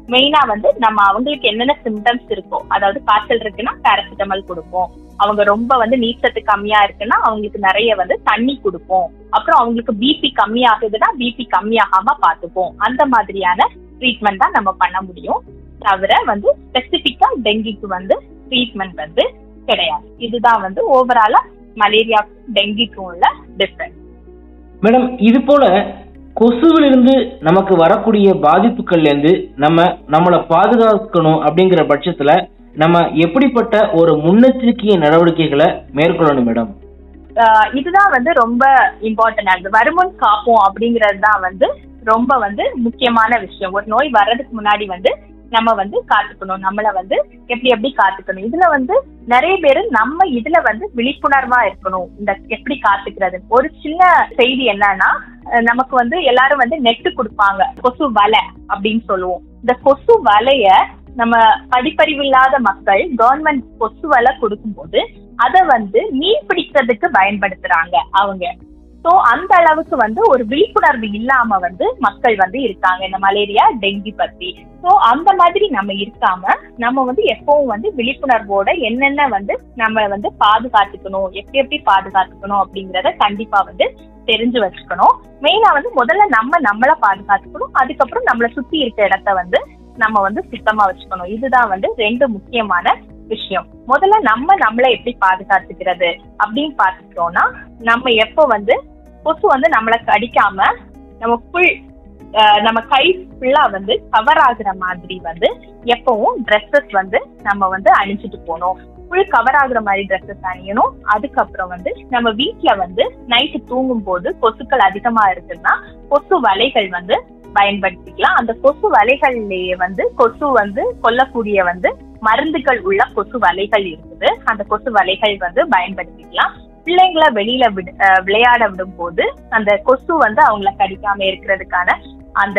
S3: மெயினா வந்து நம்ம அவங்களுக்கு என்னென்ன சிம்டம்ஸ் இருக்கோ அதாவது காய்ச்சல் இருக்குன்னா பேராசிட்டமால் கொடுப்போம் அவங்க ரொம்ப வந்து நீச்சத்து கம்மியா இருக்குன்னா அவங்களுக்கு நிறைய வந்து தண்ணி கொடுப்போம் அப்புறம் அவங்களுக்கு பிபி கம்மி ஆகுதுன்னா பிபி கம்மியாகாம பார்த்துப்போம் அந்த மாதிரியான ட்ரீட்மெண்ட் தான் நம்ம பண்ண முடியும் தவிர வந்து ஸ்பெசிபிக்கா டெங்கிக்கு வந்து ட்ரீட்மெண்ட் வந்து கிடையாது இதுதான் வந்து ஓவராலா மலேரியா டெங்கிக்கும் உள்ள டிஃபரன்ஸ்
S2: மேடம் இது போல கொசுவிலிருந்து நமக்கு வரக்கூடிய பாதிப்புகள்ல இருந்து நம்ம நம்மளை பாதுகாக்கணும் அப்படிங்கிற பட்சத்துல நம்ம எப்படிப்பட்ட ஒரு முன்னெச்சரிக்கை நடவடிக்கைகளை மேற்கொள்ளணும் மேடம்
S3: ஆஹ் இதுதான் வந்து ரொம்ப இம்பார்ட்டன்ட் ஆகுது வருமுன் காப்போம் அப்படிங்கிறது தான் வந்து ரொம்ப வந்து முக்கியமான விஷயம் ஒரு நோய் வர்றதுக்கு முன்னாடி வந்து நம்ம வந்து காத்துக்கணும் நம்மள வந்து எப்படி எப்படி காத்துக்கணும் இதுல வந்து நிறைய பேர் நம்ம இதுல வந்து விழிப்புணர்வா இருக்கணும் இந்த எப்படி காத்துக்கிறது ஒரு சின்ன செய்தி என்னன்னா அஹ் நமக்கு வந்து எல்லாரும் வந்து நெட்டு கொடுப்பாங்க கொசு வலை அப்படின்னு சொல்லுவோம் இந்த கொசு வலைய நம்ம படிப்பறிவு இல்லாத மக்கள் கவர்மெண்ட் கொசு வலை கொடுக்கும்போது அத வந்து மீன் பிடிக்கிறதுக்கு பயன்படுத்துறாங்க அவங்க சோ அந்த அளவுக்கு வந்து ஒரு விழிப்புணர்வு இல்லாம வந்து மக்கள் வந்து இருக்காங்க இந்த மலேரியா டெங்கி பத்தி சோ அந்த மாதிரி நம்ம இருக்காம நம்ம வந்து எப்பவும் வந்து விழிப்புணர்வோட என்னென்ன வந்து நம்ம வந்து பாதுகாத்துக்கணும் எப்படி எப்படி பாதுகாத்துக்கணும் அப்படிங்கறத கண்டிப்பா வந்து தெரிஞ்சு வச்சுக்கணும் மெயினா வந்து முதல்ல நம்ம நம்மள பாதுகாத்துக்கணும் அதுக்கப்புறம் நம்மள சுத்தி இருக்க இடத்த வந்து நம்ம வந்து சுத்தமா வச்சுக்கணும் இதுதான் வந்து ரெண்டு முக்கியமான விஷயம் முதல்ல நம்ம நம்மள எப்படி பாதுகாத்துக்கிறது அப்படின்னு பார்த்துட்டோம்னா நம்ம எப்போ வந்து கொசு வந்து நம்மள கடிக்காம நம்ம ஃபுல் நம்ம கை ஃபுல்லா வந்து கவர் ஆகுற மாதிரி வந்து எப்பவும் ட்ரெஸ்ஸஸ் வந்து நம்ம வந்து அணிஞ்சிட்டு போகணும் ஃபுல் கவர் ஆகுற மாதிரி ட்ரெஸ்ஸஸ் அணியணும் அதுக்கப்புறம் வந்து நம்ம வீட்ல வந்து நைட்டு தூங்கும் போது கொசுக்கள் அதிகமா இருக்குன்னா கொசு வலைகள் வந்து பயன்படுத்திக்கலாம் அந்த கொசு வலைகள்லயே வந்து கொசு வந்து கொல்லக்கூடிய வந்து மருந்துகள் உள்ள கொசு வலைகள் இருக்குது அந்த கொசு வலைகள் வந்து பயன்படுத்திக்கலாம் பிள்ளைங்களை வெளியில விட அஹ் விளையாட விடும் போது அந்த கொசு வந்து அவங்கள கடிக்காம இருக்கிறதுக்கான அந்த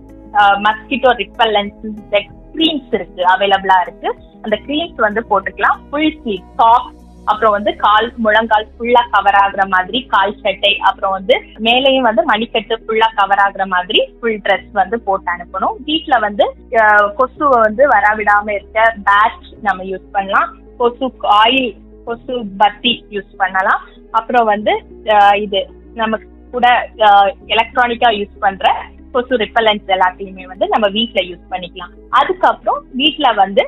S3: மஸ்கிட்டோ ரிப்பல்லன்ஸ் க்ரீம்ஸ் இருக்கு அவைலபிளா இருக்கு அந்த க்ரீம்ஸ் வந்து போட்டுக்கலாம் ஃபுல் ஸ்லீவ் சாக்ஸ் அப்புறம் வந்து கால் முழங்கால் ஃபுல்லா கவர் ஆகுற மாதிரி கால் சட்டை அப்புறம் வந்து மேலேயும் வந்து மணிக்கட்டு ஃபுல்லா கவர் ஆகுற மாதிரி ஃபுல் ட்ரெஸ் வந்து போட்டு அனுப்பணும் வீட்ல வந்து அஹ், கொசுவை வந்து வரவிடாம இருக்க பேட்ச் நம்ம யூஸ் பண்ணலாம் கொசு ஆயில் கொசு பத்தி யூஸ் பண்ணலாம் அப்புறம் வந்து அஹ், இது நம்ம கூட எலக்ட்ரானிக்கா யூஸ் பண்ற கொசு ரிப்பலன்ஸ் எல்லாத்தையுமே வந்து நம்ம வீட்ல யூஸ் பண்ணிக்கலாம் அதுக்கப்புறம் வீட்ல வந்து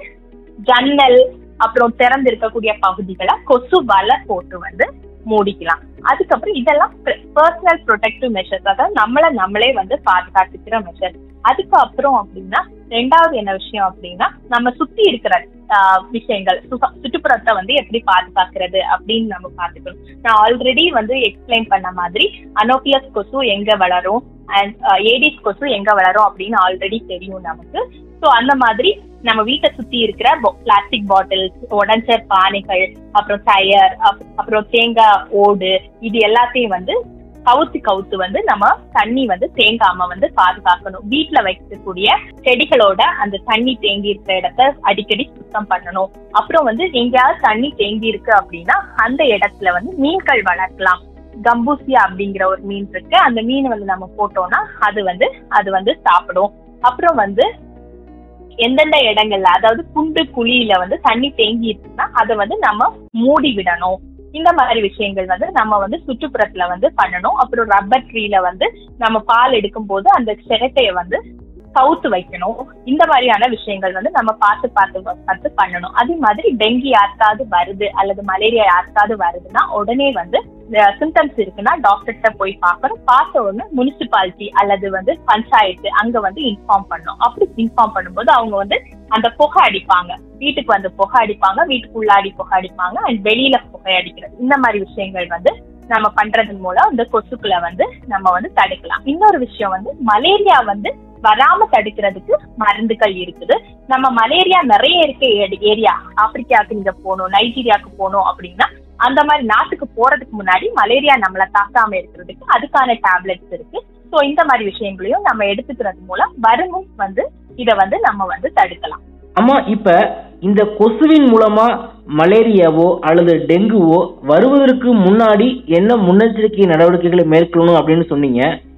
S3: ஜன்னல் அப்புறம் திறந்து இருக்கக்கூடிய பகுதிகளை கொசு வலை போட்டு வந்து மூடிக்கலாம் அதுக்கப்புறம் இதெல்லாம் பர்சனல் ப்ரொடெக்டிவ் மெஷர்ஸ் அதாவது நம்மள நம்மளே வந்து பாதுகாத்துக்கிற மெஷர் அதுக்கப்புறம் அப்படின்னா ரெண்டாவது என்ன விஷயம் அப்படின்னா நம்ம சுத்தி இருக்கிற ஆஹ், விஷயங்கள் சுக- சுற்றுப்புறத்தை வந்து எப்படி பாதுகாக்கிறது அப்படின்னு நம்ம பாத்துக்கணும் நான் ஆல்ரெடி வந்து எக்ஸ்பிளைன் பண்ண மாதிரி அனோபியஸ் கொசு எங்க வளரும் அண்ட் ஏடிஸ் கொசு எங்க வளரும் அப்படின்னு ஆல்ரெடி தெரியும் நமக்கு ஸோ அந்த மாதிரி நம்ம வீட்டை சுத்தி இருக்கிற பிளாஸ்டிக் பாட்டில்ஸ் உடஞ்ச பானைகள் அப்புறம் டயர் அப்புறம் தேங்காய் ஓடு இது எல்லாத்தையும் வந்து கவுத்து கவுத்து வந்து நம்ம தண்ணி வந்து தேங்காம வந்து பாதுகாக்கணும் வீட்ல வைக்கக்கூடிய செடிகளோட அந்த தண்ணி தேங்கி இருக்கிற இடத்த அடிக்கடி சுத்தம் பண்ணணும் அப்புறம் வந்து எங்கேயாவது தண்ணி தேங்கி இருக்கு அப்படின்னா அந்த இடத்துல வந்து மீன்கள் வளர்க்கலாம் கம்பூசியா அப்படிங்கிற ஒரு மீன் இருக்கு அந்த மீன் வந்து நம்ம போட்டோம்னா அது வந்து அது வந்து சாப்பிடும் அப்புறம் வந்து எந்தெந்த இடங்கள்ல அதாவது குண்டு குழியில வந்து தண்ணி தேங்கி இருக்குன்னா அதை வந்து நம்ம மூடி விடணும் இந்த மாதிரி விஷயங்கள் வந்து நம்ம வந்து சுற்றுப்புறத்துல வந்து பண்ணணும் அப்புறம் ரப்பர் ட்ரீல வந்து நம்ம பால் எடுக்கும் போது அந்த சிரட்டைய வந்து கவுத்து வைக்கணும் இந்த மாதிரியான விஷயங்கள் வந்து நம்ம பார்த்து பார்த்து பார்த்து பண்ணணும் அதே மாதிரி டெங்கி யாருக்காவது வருது அல்லது மலேரியா யாருக்காவது வருதுன்னா உடனே வந்து சிம்டம்ஸ் இருக்குன்னா டாக்டர்கிட்ட போய் பார்க்கணும் பார்த்த உடனே முனிசிபாலிட்டி அல்லது வந்து பஞ்சாயத்து அங்க வந்து இன்ஃபார்ம் பண்ணணும் அப்படி இன்ஃபார்ம் பண்ணும்போது அவங்க வந்து அந்த புகை அடிப்பாங்க வீட்டுக்கு வந்து புகை அடிப்பாங்க வீட்டுக்குள்ளாடி புகை அடிப்பாங்க அண்ட் வெளியில புகை அடிக்கிறது இந்த மாதிரி விஷயங்கள் வந்து நம்ம பண்றதன் மூலம் இந்த கொசுக்களை வந்து நம்ம வந்து தடுக்கலாம் இன்னொரு விஷயம் வந்து மலேரியா வந்து வராம தடுக்கிறதுக்கு மருந்துகள் இருக்குது நம்ம மலேரியா நிறைய இருக்க ஏரியா ஆப்பிரிக்காவுக்கு நீங்க போகணும் நைஜீரியாவுக்கு போகணும் அப்படின்னா அந்த மாதிரி நாட்டுக்கு போறதுக்கு முன்னாடி மலேரியா நம்மள தாக்காம இருக்கிறதுக்கு அதுக்கான டேப்லெட்ஸ் இருக்கு ஸோ இந்த மாதிரி விஷயங்களையும் நம்ம எடுத்துக்கிறது மூலம் வருமும் வந்து இதை வந்து நம்ம வந்து தடுக்கலாம்
S2: அம்மா இப்ப இந்த கொசுவின் மூலமா மலேரியாவோ அல்லது டெங்குவோ வருவதற்கு முன்னாடி என்ன முன்னெச்சரிக்கை நடவடிக்கைகளை மேற்கொள்ளணும் அப்படின்னு சொன்னீங்க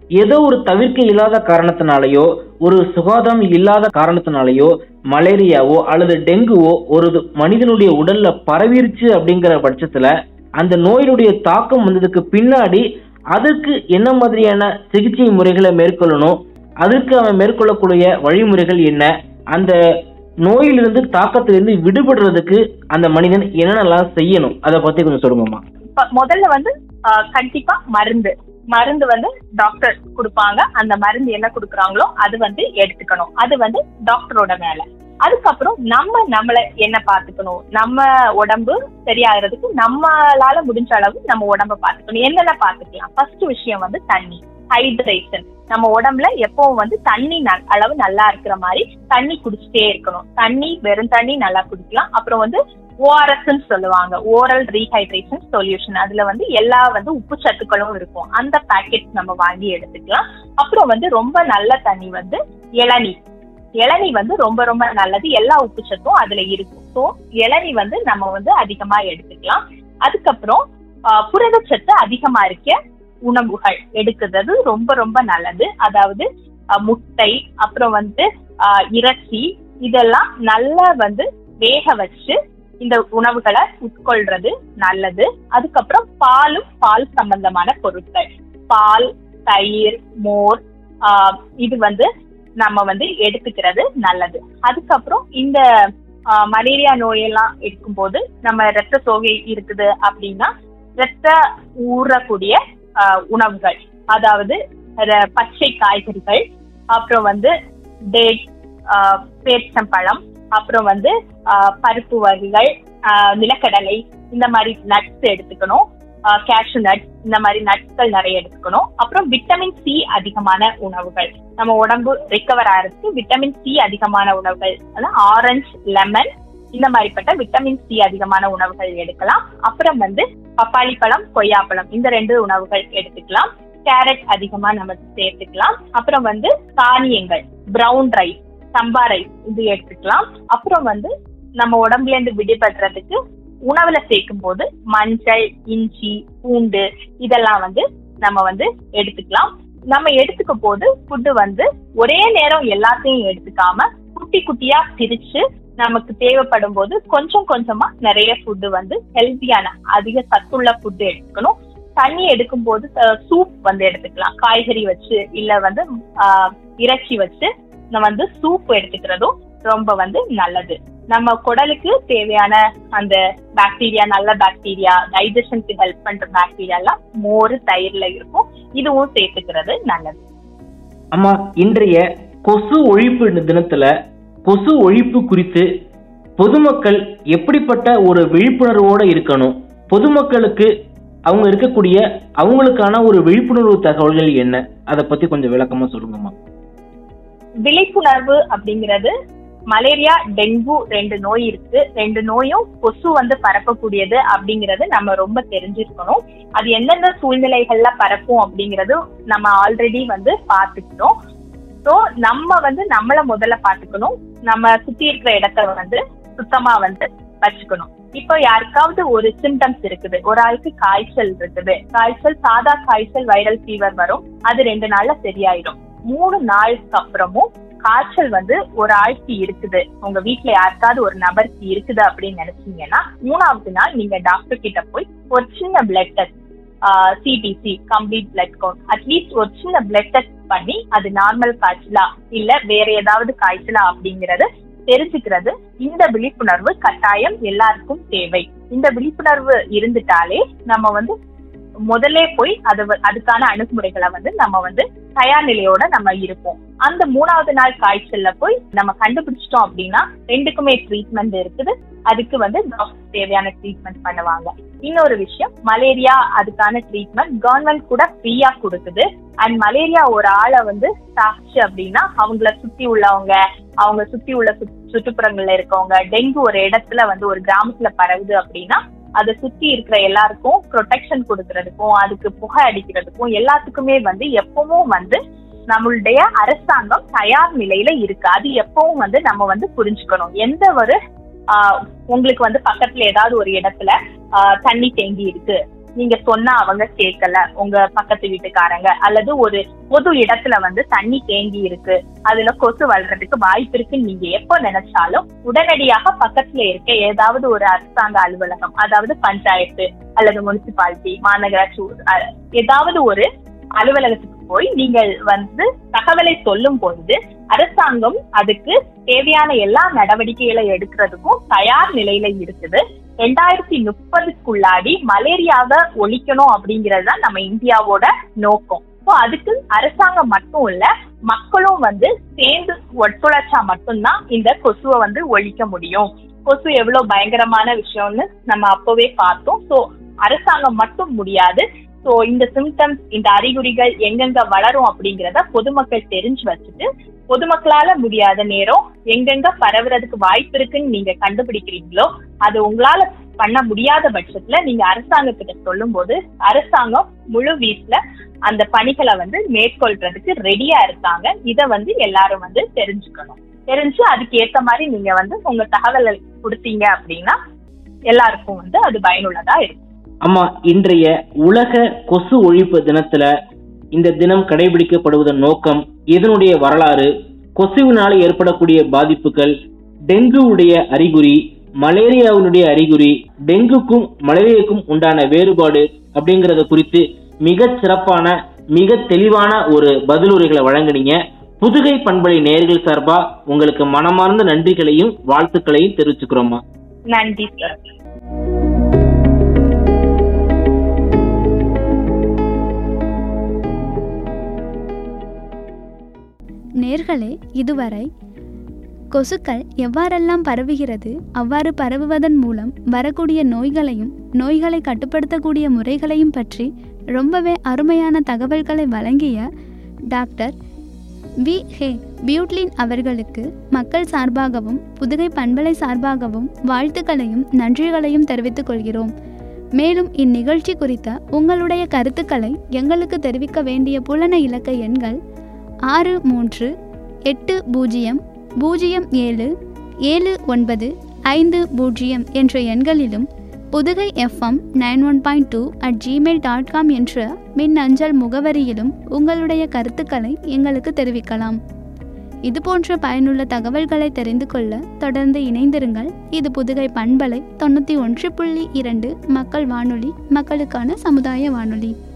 S2: ஏதோ ஒரு தவிர்க்க இல்லாத காரணத்தினாலேயோ ஒரு சுகாதாரம் இல்லாத காரணத்தினாலேயோ மலேரியாவோ அல்லது டெங்குவோ ஒரு மனிதனுடைய உடல்ல பரவிருச்சு அப்படிங்கிற பட்சத்துல அந்த நோயினுடைய தாக்கம் வந்ததுக்கு பின்னாடி அதற்கு என்ன மாதிரியான சிகிச்சை முறைகளை மேற்கொள்ளணும் அதற்கு அவன் மேற்கொள்ளக்கூடிய வழிமுறைகள் என்ன அந்த நோயிலிருந்து தாக்கத்திலிருந்து விடுபடுறதுக்கு அந்த மனிதன் என்னென்னலாம் செய்யணும் அதை பத்தி கொஞ்சம் சொல்லுங்கம்மா
S3: இப்ப முதல்ல வந்து ஆஹ், கண்டிப்பா மருந்து மருந்து வந்து டாக்டர் கொடுப்பாங்க அந்த மருந்து என்ன கொடுக்குறாங்களோ அது வந்து எடுத்துக்கணும் அது வந்து டாக்டரோட வேலை அதுக்கப்புறம் நம்ம நம்மள என்ன பாத்துக்கணும் நம்ம உடம்பு சரியாகிறதுக்கு நம்மளால முடிஞ்ச அளவு நம்ம உடம்ப பாத்துக்கணும் என்னென்ன பாத்துக்கலாம் ஃபர்ஸ்ட் விஷயம் வந்து தண்ணி ஹைட்ரேஷன் நம்ம உடம்புல எப்பவும் வந்து தண்ணி ந- அளவு நல்லா இருக்கிற மாதிரி தண்ணி குடிச்சிட்டே இருக்கணும் தண்ணி வெறும் தண்ணி நல்லா குடிக்கலாம் அப்புறம் வந்து ஓஆர்எஸ் சொல்லுவாங்க ஓரல் ரீஹைட்ரேஷன் சொல்யூஷன் அதுல வந்து எல்லா வந்து உப்பு சத்துக்களும் இருக்கும் அந்த பேக்கெட் நம்ம வாங்கி எடுத்துக்கலாம் அப்புறம் வந்து ரொம்ப நல்ல தண்ணி வந்து இளநீ இளநீ வந்து ரொம்ப ரொம்ப நல்லது எல்லா உப்பு சத்தும் அதுல இருக்கும் ஸோ இளநீ வந்து நம்ம வந்து அதிகமா எடுத்துக்கலாம் அதுக்கப்புறம் ஆஹ், புரதச்சத்து அதிகமா இருக்க உணவுகள் எடுக்கிறது ரொம்ப ரொம்ப நல்லது அதாவது ஆஹ், முட்டை அப்புறம் வந்து ஆஹ், இறைச்சி இதெல்லாம் நல்லா வந்து வேக வச்சு இந்த உணவுகளை உட்கொள்றது நல்லது அதுக்கப்புறம் பாலும் பால் சம்பந்தமான பொருட்கள் பால் தயிர் மோர் ஆஹ், இது வந்து நம்ம வந்து எடுத்துக்கிறது நல்லது அதுக்கப்புறம் இந்த ஆஹ், மலேரியா நோயெல்லாம் இருக்கும்போது நம்ம ரத்த சோகை இருக்குது அப்படின்னா ரத்த ஊறக்கூடிய ஆஹ், உணவுகள் அதாவது ர- பச்சை காய்கறிகள் அப்புறம் வந்து டேட் பேரிச்சம்பழம் அப்புறம் வந்து ஆஹ், பருப்பு வகைகள் ஆஹ், நிலக்கடலை இந்த மாதிரி நட்ஸ் எடுத்துக்கணும் கேஷ்யூ நட் இந்த மாதிரி நட்ஸ்கள் நிறைய எடுத்துக்கணும் அப்புறம் விட்டமின் சி அதிகமான உணவுகள் நம்ம உடம்பு ரிகவர் ஆகிறதுக்கு விட்டமின் சி அதிகமான உணவுகள் அதாவது ஆரஞ்சு லெமன் இந்த மாதிரிப்பட்ட விட்டமின் சி அதிகமான உணவுகள் எடுக்கலாம் அப்புறம் வந்து பப்பாளி பழம் கொய்யாப்பழம் இந்த ரெண்டு உணவுகள் எடுத்துக்கலாம் கேரட் அதிகமா நம்ம சேர்த்துக்கலாம் அப்புறம் வந்து தானியங்கள் பிரவுன் ரைஸ் சம்பா ரைஸ் இது எடுத்துக்கலாம் அப்புறம் வந்து நம்ம உடம்புல இருந்து விடுபடுறதுக்கு உணவுல சேர்க்கும் போது மஞ்சள் இஞ்சி பூண்டு இதெல்லாம் வந்து நம்ம வந்து எடுத்துக்கலாம் நம்ம எடுத்துக்க போது ஃபுட்டு வந்து ஒரே நேரம் எல்லாத்தையும் எடுத்துக்காம குட்டி குட்டியா பிரிச்சு நமக்கு தேவைப்படும் போது கொஞ்சம் கொஞ்சமா நிறைய ஃபுட்டு வந்து ஹெல்த்தியான அதிக சத்துள்ள ஃபுட்டு எடுத்துக்கணும் தண்ணி எடுக்கும் போது சூப் வந்து எடுத்துக்கலாம் காய்கறி வச்சு இல்ல வந்து ஆஹ், இறைச்சி வச்சு நம்ம வந்து சூப் எடுத்துக்கிறதும் ரொம்ப வந்து நல்லது நம்ம குடலுக்கு தேவையான அந்த பாக்டீரியா நல்ல பாக்டீரியா டைஜஷனுக்கு ஹெல்ப் பண்ற பாக்டீரியா எல்லாம் மோர் தயிர்ல இருக்கும் இதுவும் சேர்த்துக்கிறது நல்லது
S2: அம்மா இன்றைய கொசு ஒழிப்பு தினத்துல கொசு ஒழிப்பு குறித்து பொதுமக்கள் எப்படிப்பட்ட ஒரு விழிப்புணர்வோட இருக்கணும் பொதுமக்களுக்கு அவங்க இருக்கக்கூடிய அவங்களுக்கான ஒரு விழிப்புணர்வு தகவல்கள் என்ன அதை பத்தி கொஞ்சம் விளக்கமா சொல்லுங்கம்மா
S3: விழிப்புணர்வு அப்படிங்கிறது மலேரியா டெங்கு ரெண்டு நோய் இருக்கு ரெண்டு நோயும் கொசு வந்து பரப்பக்கூடியது அப்படிங்கறது நம்ம ரொம்ப தெரிஞ்சிருக்கணும் அது எந்தெந்த சூழ்நிலைகள்ல பரப்பும் அப்படிங்கறது நம்ம ஆல்ரெடி வந்து பார்த்துக்கிட்டோம் ஸோ நம்ம வந்து நம்மள முதல்ல பார்த்துக்கணும் நம்ம சுத்தி இருக்கிற இடத்த வந்து சுத்தமா வந்து வச்சுக்கணும் இப்போ யாருக்காவது ஒரு சிம்டம்ஸ் இருக்குது ஒரு ஆளுக்கு காய்ச்சல் இருக்குது காய்ச்சல் சாதா காய்ச்சல் வைரல் ஃபீவர் வரும் அது ரெண்டு நாள்ல சரியாயிடும் மூணு நாளுக்கு அப்புறமும் காய்ச்சல் வந்து ஒரு ஆளுக்கு இருக்குது உங்க வீட்ல யாருக்காவது ஒரு நபருக்கு இருக்குது அப்படின்னு நினைச்சீங்கன்னா மூணாவது நாள் நீங்க டாக்டர் கிட்ட போய் ஒரு சின்ன blood test CBC complete blood count at least ஒரு சின்ன பிளட் டெஸ்ட் பண்ணி அது நார்மல் காய்ச்சலா இல்ல வேற ஏதாவது காய்ச்சலா அப்படிங்கறது தெரிஞ்சுக்கிறது இந்த விழிப்புணர்வு கட்டாயம் எல்லாருக்கும் தேவை இந்த விழிப்புணர்வு இருந்துட்டாலே நம்ம வந்து முதல்ல போய் அது வ- அதுக்கான அணுகுமுறைகளை வந்து நம்ம வந்து தயார் நிலையோட நம்ம இருப்போம் அந்த மூணாவது நாள் காய்ச்சல்ல போய் நம்ம கண்டுபிடிச்சிட்டோம் அப்படின்னா ரெண்டுக்குமே ட்ரீட்மெண்ட் இருக்குது அதுக்கு வந்து டாக்டர் தேவையான ட்ரீட்மெண்ட் பண்ணுவாங்க இன்னொரு விஷயம் மலேரியா அதுக்கான ட்ரீட்மெண்ட் கவர்மெண்ட் கூட ஃப்ரீயா கொடுக்குது அண்ட் மலேரியா ஒரு ஆளை வந்து தாக்குச்சு அப்படின்னா அவங்கள சுத்தி உள்ளவங்க அவங்க சுத்தி உள்ள சுத்- சுற்றுப்புறங்கள்ல இருக்கவங்க டெங்கு ஒரு இடத்துல வந்து ஒரு கிராமத்துல பரவுது அப்படின்னா அதை சுத்தி இருக்கிற எல்லாருக்கும் ப்ரொடெக்ஷன் கொடுக்கறதுக்கும் அதுக்கு புகை அடிக்கிறதுக்கும் எல்லாத்துக்குமே வந்து எப்பவும் வந்து நம்மளுடைய அரசாங்கம் தயார் நிலையில இருக்கு அது எப்பவும் வந்து நம்ம வந்து புரிஞ்சுக்கணும் எந்த ஒரு ஆஹ், உங்களுக்கு வந்து பக்கத்துல ஏதாவது ஒரு இடத்துல ஆஹ், தண்ணி தேங்கி இருக்கு நீங்க சொன்னா அவங்க கேட்கல உங்க பக்கத்து வீட்டுக்காரங்க அல்லது ஒரு பொது இடத்துல வந்து தண்ணி தேங்கி இருக்கு அதுல கொசு வளர்றதுக்கு வாய்ப்பு இருக்குன்னு நீங்க எப்போ நினைச்சாலும் உடனடியாக பக்கத்துல இருக்க ஏதாவது ஒரு அரசாங்க அலுவலகம் அதாவது பஞ்சாயத்து அல்லது முனிசிபாலிட்டி மாநகராட்சி அஹ், ஏதாவது ஒரு அலுவலகத்துக்கு போய் நீங்கள் வந்து தகவலை சொல்லும் பொழுது அரசாங்கம் அதுக்கு தேவையான எல்லா நடவடிக்கைகளை எடுக்கிறதுக்கும் தயார் நிலையில இருக்குது ரெண்டாயிரத்தி முப்பதுக்குள்ளாடி மலேரியாவை ஒழிக்கணும் அப்படிங்கிறது தான் நம்ம இந்தியாவோட நோக்கம் ஸோ அதுக்கு அரசாங்கம் மட்டும் இல்ல மக்களும் வந்து சேர்ந்து ஒத்துழைச்சா மட்டும்தான் இந்த கொசுவை வந்து ஒழிக்க முடியும் கொசு எவ்வளவு பயங்கரமான விஷயம்னு நம்ம அப்பவே பார்த்தோம் ஸோ அரசாங்கம் மட்டும் முடியாது ஸோ இந்த சிம்டம்ஸ் இந்த அறிகுறிகள் எங்கெங்க வளரும் அப்படிங்கிறத பொதுமக்கள் தெரிஞ்சு வச்சுட்டு பொதுமக்களால முடியாத நேரம் எங்கெங்க பரவுறதுக்கு வாய்ப்பு இருக்குன்னு நீங்க கண்டுபிடிக்கிறீங்களோ அது உங்களால பண்ண முடியாத பட்சத்துல நீங்க அரசாங்கத்திட்ட சொல்லும் போது அரசாங்கம் முழு வீட்டுல அந்த பணிகளை வந்து மேற்கொள்றதுக்கு ரெடியா இருக்காங்க இத வந்து எல்லாரும் வந்து தெரிஞ்சுக்கணும் தெரிஞ்சு அதுக்கு ஏத்த மாதிரி நீங்க வந்து உங்க தகவலை கொடுத்தீங்க அப்படின்னா எல்லாருக்கும் வந்து அது பயனுள்ளதா இருக்கும்
S2: ஆமா இன்றைய உலக கொசு ஒழிப்பு தினத்துல இந்த தினம் கடைபிடிக்கப்படுவதன் நோக்கம் இதனுடைய வரலாறு கொசுவினால் ஏற்படக்கூடிய பாதிப்புகள் டெங்குவுடைய அறிகுறி மலேரியாவினுடைய அறிகுறி டெங்குக்கும் மலேரியாவுக்கும் உண்டான வேறுபாடு அப்படிங்கறத குறித்து மிக சிறப்பான மிக தெளிவான ஒரு பதிலுரைகளை வழங்குனீங்க புதுகை பண்பலை நேர்கள் சார்பா உங்களுக்கு மனமார்ந்த நன்றிகளையும் வாழ்த்துக்களையும் தெரிவிச்சுக்கிறோமா
S3: நன்றி சார்
S1: நேர்களே இதுவரை கொசுக்கள் எவ்வாறெல்லாம் பரவுகிறது அவ்வாறு பரவுவதன் மூலம் வரக்கூடிய நோய்களையும் நோய்களை கட்டுப்படுத்தக்கூடிய முறைகளையும் பற்றி ரொம்பவே அருமையான தகவல்களை வழங்கிய டாக்டர் வி ஹே பியூட்லின் அவர்களுக்கு மக்கள் சார்பாகவும் புதுகை பண்பலை சார்பாகவும் வாழ்த்துக்களையும் நன்றிகளையும் தெரிவித்துக் கொள்கிறோம் மேலும் இந்நிகழ்ச்சி குறித்த உங்களுடைய கருத்துக்களை எங்களுக்கு தெரிவிக்க வேண்டிய புலன இலக்க எண்கள் ஆறு மூன்று எட்டு பூஜ்ஜியம் பூஜ்ஜியம் ஏழு ஏழு ஒன்பது ஐந்து பூஜ்ஜியம் என்ற எண்களிலும் Pudhugai FM nine one point two at Gmail dot com என்ற மின் அஞ்சல் முகவரியிலும் உங்களுடைய கருத்துக்களை எங்களுக்கு தெரிவிக்கலாம் இதுபோன்ற பயனுள்ள தகவல்களை தெரிந்து கொள்ள தொடர்ந்து இணைந்திருங்கள் இது புதுகை பண்பலை தொண்ணூற்றி ஒன்று புள்ளி இரண்டு மக்கள் வானொலி மக்களுக்கான சமுதாய வானொலி